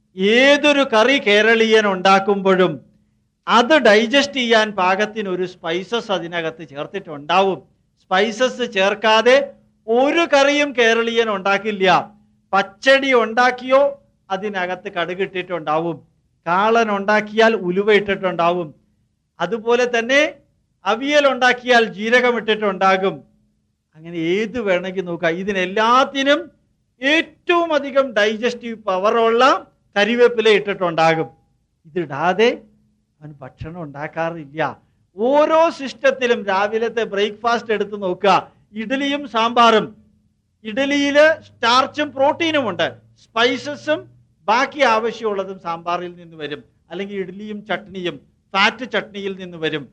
ഏതൊരു കറി കേരളീയൻ ഉണ്ടാക്കുമ്പോഴും അത് ഡൈജസ്റ്റ് ചെയ്യാൻ പാകത്തിന് ഒരു സ്പൈസസ് അതിനകത്ത് ചേർത്തിട്ടുണ്ടാവും സ്പൈസസ് ചേർക്കാതെ ഒരു കറിയും കേരളീയൻ ഉണ്ടാക്കില്ല പച്ചടി ഉണ്ടാക്കിയോ അതിനകത്ത് കടുകിട്ടിട്ടുണ്ടാവും കാളൻ ഉണ്ടാക്കിയാൽ ഉലുവ ഇട്ടിട്ടുണ്ടാവും അതുപോലെ തന്നെ അവിയൽ ഉണ്ടാക്കിയാൽ ജീരകം ഇട്ടിട്ടുണ്ടാകും അങ്ങനെ ഏത് വേണമെങ്കിൽ നോക്കാം ഇതിനെല്ലാത്തിനും ഏറ്റവും അധികം ഡൈജസ്റ്റീവ് പവറുള്ള കരിവേപ്പില ഇട്ടിട്ടുണ്ടാകും ഇതിടാതെ അവൻ ഭക്ഷണം ഉണ്ടാക്കാറില്ല ഓരോ സിസ്റ്റത്തിലും രാവിലത്തെ ബ്രേക്ക്ഫാസ്റ്റ് എടുത്ത് നോക്കുക ഇഡ്ഡലിയും സാമ്പാറും ഇഡ്ഡലിയില് സ്റ്റാർച്ചും പ്രോട്ടീനും ഉണ്ട് സ്പൈസസും ബാക്കി ആവശ്യമുള്ളതും സാമ്പാറിൽ നിന്ന് വരും അല്ലെങ്കിൽ ഇഡ്ഡലിയും ചട്നിയും ഫാറ്റ് ചട്നിയിൽ നിന്ന് വരും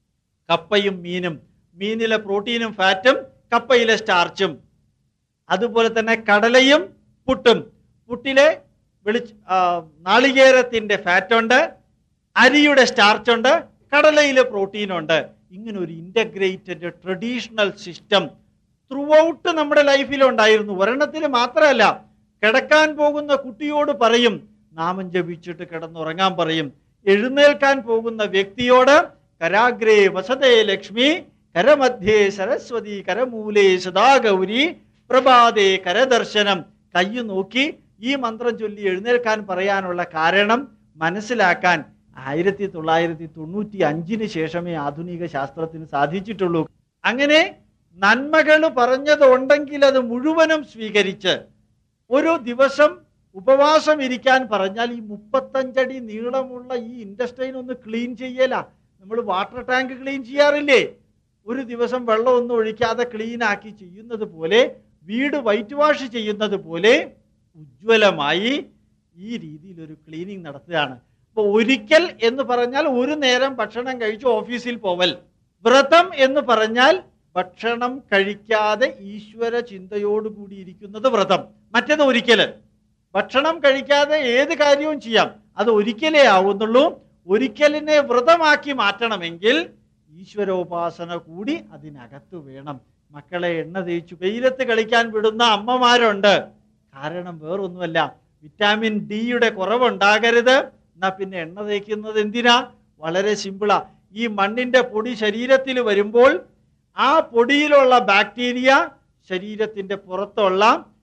കപ്പയും മീനും മീനിലെ പ്രോട്ടീനും ഫാറ്റും കപ്പയിലെ സ്റ്റാർച്ചും അതുപോലെ തന്നെ കടലയും പുട്ടും പുട്ടിലെ വെളി നാളികേരത്തിന്റെ ഫാറ്റ് ഉണ്ട് അരിയുടെ സ്റ്റാർച്ച് ഉണ്ട് കടലയിലെ പ്രോട്ടീൻ ഉണ്ട് ഇങ്ങനെ ഒരു integrated traditional system throughout നമ്മുടെ ലൈഫിൽ ഉണ്ടായിരുന്നു ഒരെണ്ണത്തിൽ മാത്രമല്ല കിടക്കാൻ പോകുന്ന കുട്ടിയോട് പറയും നാമം ജപിച്ചിട്ട് കിടന്നുറങ്ങാൻ പറയും എഴുന്നേൽക്കാൻ പോകുന്ന വ്യക്തിയോട് കരാഗ്രേ വസതേ ലക്ഷ്മി കരമധ്യേ സരസ്വതി കരമൂലേ സദാ ഗൗരി പ്രഭാതേ കരദർശനം കയ്യു നോക്കി ഈ മന്ത്രം ചൊല്ലി എഴുന്നേൽക്കാൻ പറയാനുള്ള കാരണം മനസ്സിലാക്കാൻ ആയിരത്തി തൊള്ളായിരത്തി തൊണ്ണൂറ്റി അഞ്ചിന് ശേഷമേ ആധുനിക ശാസ്ത്രത്തിന് സാധിച്ചിട്ടുള്ളൂ അങ്ങനെ നന്മകൾ പറഞ്ഞത് ഉണ്ടെങ്കിൽ അത് മുഴുവനും സ്വീകരിച്ച് ഒരു ദിവസം ഉപവാസം ഇരിക്കാൻ പറഞ്ഞാൽ ഈ മുപ്പത്തഞ്ചടി നീളമുള്ള ഈ ഇൻഡസ്ട്രീൻ ഒന്ന് ക്ലീൻ ചെയ്യല നമ്മൾ വാട്ടർ ടാങ്ക് ക്ലീൻ ചെയ്യാറില്ലേ ഒരു ദിവസം വെള്ളം ഒന്നും ഒഴിക്കാതെ ക്ലീൻ ആക്കി ചെയ്യുന്നത് പോലെ വീട് വൈറ്റ് വാഷ് ചെയ്യുന്നത് പോലെ ഉജ്ജ്വലമായി ഈ രീതിയിൽ ഒരു ക്ലീനിങ് നടത്തുകയാണ് അപ്പൊ ഒരിക്കൽ എന്ന് പറഞ്ഞാൽ ഒരു നേരം ഭക്ഷണം കഴിച്ച് ഓഫീസിൽ പോവൽ വ്രതം എന്ന് പറഞ്ഞാൽ ഭക്ഷണം കഴിക്കാതെ ഈശ്വര ചിന്തയോടുകൂടി ഇരിക്കുന്നത് വ്രതം മറ്റേത് ഒരിക്കല് ഭക്ഷണം കഴിക്കാതെ ഏത് കാര്യവും ചെയ്യാം അത് ഒരിക്കലേ ആവുന്നുള്ളൂ ഒരിക്കലിനെ വ്രതമാക്കി മാറ്റണമെങ്കിൽ ഈശ്വരോപാസന കൂടി അതിനകത്ത് വേണം മക്കളെ എണ്ണ തേച്ചു വെയിലത്ത് കളിക്കാൻ വിടുന്ന അമ്മമാരുണ്ട് കാരണം വേറൊന്നുമല്ല വിറ്റാമിൻ ഡിയുടെ കുറവുണ്ടാകരുത് എന്നാ പിന്നെ എണ്ണ തേക്കുന്നത് എന്തിനാ വളരെ സിമ്പിളാ ഈ മണ്ണിന്റെ പൊടി ശരീരത്തിൽ വരുമ്പോൾ ആ പൊടിയിലുള്ള ബാക്ടീരിയ ശരീരത്തിന്റെ പുറത്തുള്ള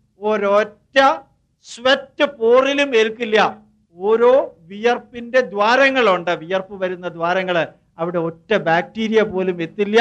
ഒരൊറ്റ സ്വെറ്റ് പോറിലും ഏൽക്കില്ല ഓരോ വിയർപ്പിന്റെ ദ്വാരങ്ങളുണ്ട് വിയർപ്പ് വരുന്ന ദ്വാരങ്ങള് അവിടെ ഒറ്റ ബാക്ടീരിയ പോലും എത്തില്ല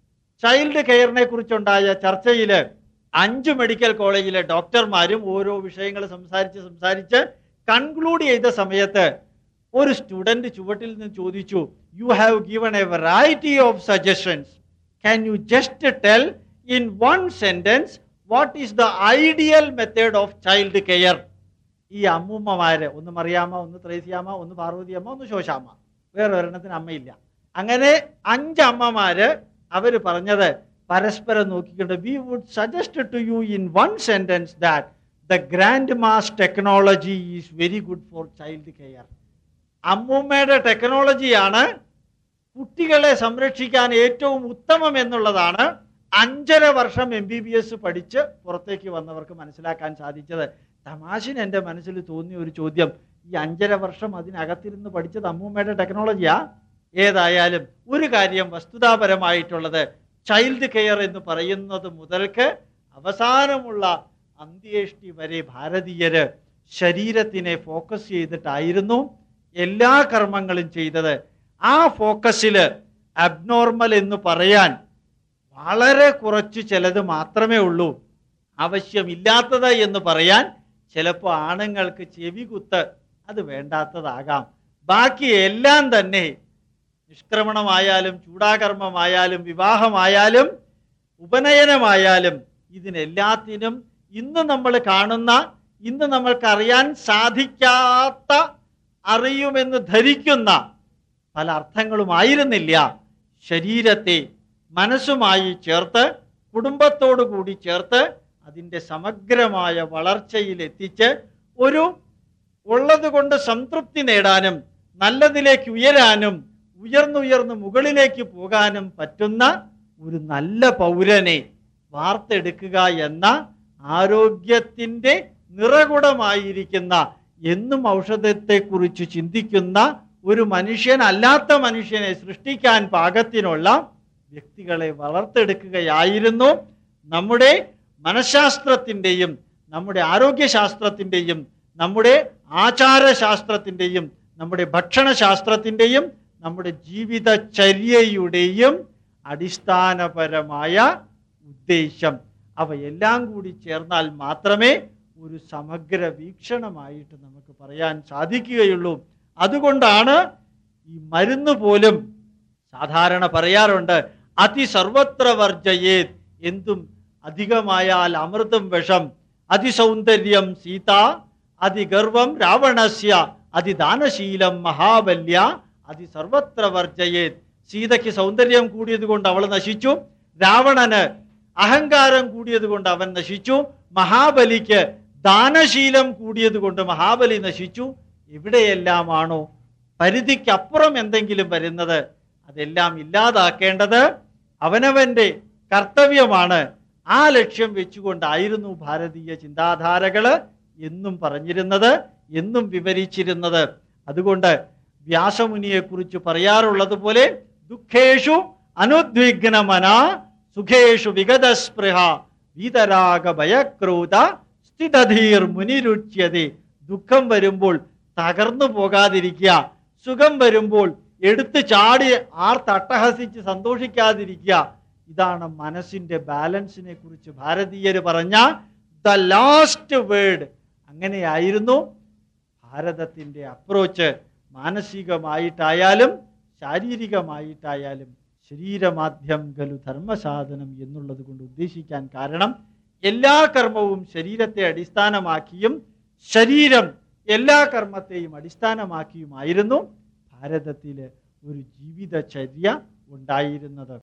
ചൈൽഡ് കെയറിനെ കുറിച്ചുണ്ടായ ചർച്ചയില് അഞ്ച് മെഡിക്കൽ കോളേജിലെ ഡോക്ടർമാരും ഓരോ വിഷയങ്ങൾ സംസാരിച്ച് സംസാരിച്ച് കൺക്ലൂഡ് ചെയ്ത സമയത്ത് ഒരു സ്റ്റുഡന്റ് ചുവട്ടിൽ നിന്ന് ചോദിച്ചു you have given a variety of suggestions can you just tell in one sentence what is the ideal method of child care ഈ അമ്മൂമ്മമാര് ഒന്ന് മറിയാമ്മ ഒന്ന് ത്രേസ്യാമ്മ ഒന്ന് പാർവതിയമ്മ ഒന്ന് ശോശാമ്മ വേറെ ഒരെണ്ണത്തിന് അമ്മയില്ല അങ്ങനെ അഞ്ച് അമ്മമാര് അവര് പറഞ്ഞത് പരസ്പരം നോക്കിക്കൊണ്ട് we would suggest to you in one sentence that the grandma's technology is very good for child care അമ്മൂമ്മയുടെ ടെക്നോളജിയാണ് കുട്ടികളെ സംരക്ഷിക്കാൻ ഏറ്റവും ഉത്തമം എന്നുള്ളതാണ് അഞ്ചര വർഷം എം ബി ബി എസ് പഠിച്ച് പുറത്തേക്ക് വന്നവർക്ക് മനസ്സിലാക്കാൻ സാധിച്ചത് തമാശന് എൻ്റെ മനസ്സിൽ തോന്നിയ ഒരു ചോദ്യം ഈ അഞ്ചര വർഷം അതിനകത്തിരുന്ന് പഠിച്ചത് അമ്മൂമ്മയുടെ ടെക്നോളജിയാ ഏതായാലും ഒരു കാര്യം വസ്തുതാപരമായിട്ടുള്ളത് ചൈൽഡ് കെയർ എന്ന് പറയുന്നത് മുതൽക്ക് അവസാനമുള്ള അന്ത്യേഷ്ടി വരെ ഭാരതീയര് ശരീരത്തിനെ ഫോക്കസ് ചെയ്തിട്ടായിരുന്നു എല്ലാ കർമ്മങ്ങളും ചെയ്തത് ആ ഫോക്കസില് അബ്നോർമൽ എന്ന് പറയാൻ വളരെ കുറച്ച് ചിലത് മാത്രമേ ഉള്ളൂ ആവശ്യമില്ലാത്തത് എന്ന് പറയാൻ ചിലപ്പോൾ ആണുങ്ങൾക്ക് ചെവി കുത്ത് അത് വേണ്ടാത്തതാകാം ബാക്കി എല്ലാം തന്നെ നിഷ്ക്രമണമായാലും ചൂടാകർമ്മമായാലും വിവാഹമായാലും ഉപനയനമായാലും ഇതിനെല്ലാത്തിനും ഇന്ന് നമ്മൾ കാണുന്ന ഇന്ന് നമ്മൾക്കറിയാൻ സാധിക്കാത്ത അറിയുമെന്ന് ധരിക്കുന്ന പല അർത്ഥങ്ങളുമായിരുന്നില്ല ശരീരത്തെ മനസ്സുമായി ചേർത്ത് കുടുംബത്തോടു കൂടി ചേർത്ത് അതിൻ്റെ സമഗ്രമായ വളർച്ചയിൽ എത്തിച്ച് ഒരു ഉള്ളത് കൊണ്ട് സംതൃപ്തി നേടാനും നല്ലതിലേക്ക് ഉയരാനും ഉയർന്നുയർന്ന് മുകളിലേക്ക് പോകാനും പറ്റുന്ന ഒരു നല്ല പൗരനെ വാർത്തെടുക്കുക എന്ന ആരോഗ്യത്തിൻ്റെ നിറകുടമായിരിക്കുന്ന എന്നും ഔഷധത്തെക്കുറിച്ച് ചിന്തിക്കുന്ന ഒരു മനുഷ്യൻ അല്ലാത്ത മനുഷ്യനെ സൃഷ്ടിക്കാൻ പാകത്തിനുള്ള വ്യക്തികളെ വളർത്തെടുക്കുകയായിരുന്നു നമ്മുടെ മനഃശാസ്ത്രത്തിൻ്റെയും നമ്മുടെ ആരോഗ്യശാസ്ത്രത്തിൻ്റെയും നമ്മുടെ ആചാരശാസ്ത്രത്തിൻ്റെയും നമ്മുടെ ഭക്ഷണശാസ്ത്രത്തിൻ്റെയും നമ്മുടെ ജീവിതചര്യയുടെയും അടിസ്ഥാനപരമായ ഉദ്ദേശം അവയെല്ലാം കൂടി ചേർന്നാൽ മാത്രമേ ഒരു സമഗ്ര വീക്ഷണമായിട്ട് നമുക്ക് പറയാൻ സാധിക്കുകയുള്ളൂ അതുകൊണ്ടാണ് ഈ മരുന്ന് പോലും സാധാരണ പറയാറുണ്ട് അതിസർവത്ര വർജയേത് എന്തും അധികമായാൽ അമൃതം വിഷം അതിസൗന്ദര്യം സീത അതിഗർവം രാവണസ്യ അതിദാനശീലം മഹാബല്യ അതിസർവത്ര വർജയേത് സീതയ്ക്ക് സൗന്ദര്യം കൂടിയത് കൊണ്ട് അവൾ നശിച്ചു രാവണന് അഹങ്കാരം കൂടിയത് കൊണ്ട് അവൻ നശിച്ചു മഹാബലിക്ക് ദാനശീലം കൂടിയത് കൊണ്ട് മഹാബലി നശിച്ചു എവിടെയെല്ലാമാണോ പരിധിക്കപ്പുറം എന്തെങ്കിലും വരുന്നത് അതെല്ലാം ഇല്ലാതാക്കേണ്ടത് അവനവന്റെ കർത്തവ്യമാണ് ആ ലക്ഷ്യം വെച്ചുകൊണ്ടായിരുന്നു ഭാരതീയ ചിന്താധാരകള് എന്നും പറഞ്ഞിരുന്നത് എന്നും വിവരിച്ചിരുന്നത് അതുകൊണ്ട് വ്യാസമുനിയെ കുറിച്ച് പറയാറുള്ളത് പോലെ ദുഃഖേഷു അനുദ്വിഗ്നമന സുഖേഷു വിഗതസ്പൃഹ വീതരാഗ ഭയക്രോധ സ്ഥിതധീർ മുനിരുച്യതെ ദുഃഖം വരുമ്പോൾ തകർന്നു പോകാതിരിക്കുക സുഖം വരുമ്പോൾ എടുത്തു ചാടി ആർത്തട്ടഹസിച്ച് സന്തോഷിക്കാതിരിക്കുക ഇതാണ് മനസ്സിന്റെ ബാലൻസിനെ കുറിച്ച് ഭാരതീയര് പറഞ്ഞ ദ ലാസ്റ്റ് വേർഡ് അങ്ങനെയായിരുന്നു ഭാരതത്തിന്റെ അപ്രോച്ച് മാനസികമായിട്ടായാലും ശാരീരികമായിട്ടായാലും ശരീരമാധ്യം ഗലു ധർമ്മസാധനം എന്നുള്ളത് കൊണ്ട് ഉദ്ദേശിക്കാൻ കാരണം എല്ലാ കർമ്മവും ശരീരത്തെ അടിസ്ഥാനമാക്കിയും ശരീരം എല്ലാ കർമ്മത്തെയും അടിസ്ഥാനമാക്കിയുമായിരുന്നു ഭാരതത്തില് ഒരു ജീവിതചര്യ ഉണ്ടായിരുന്നത്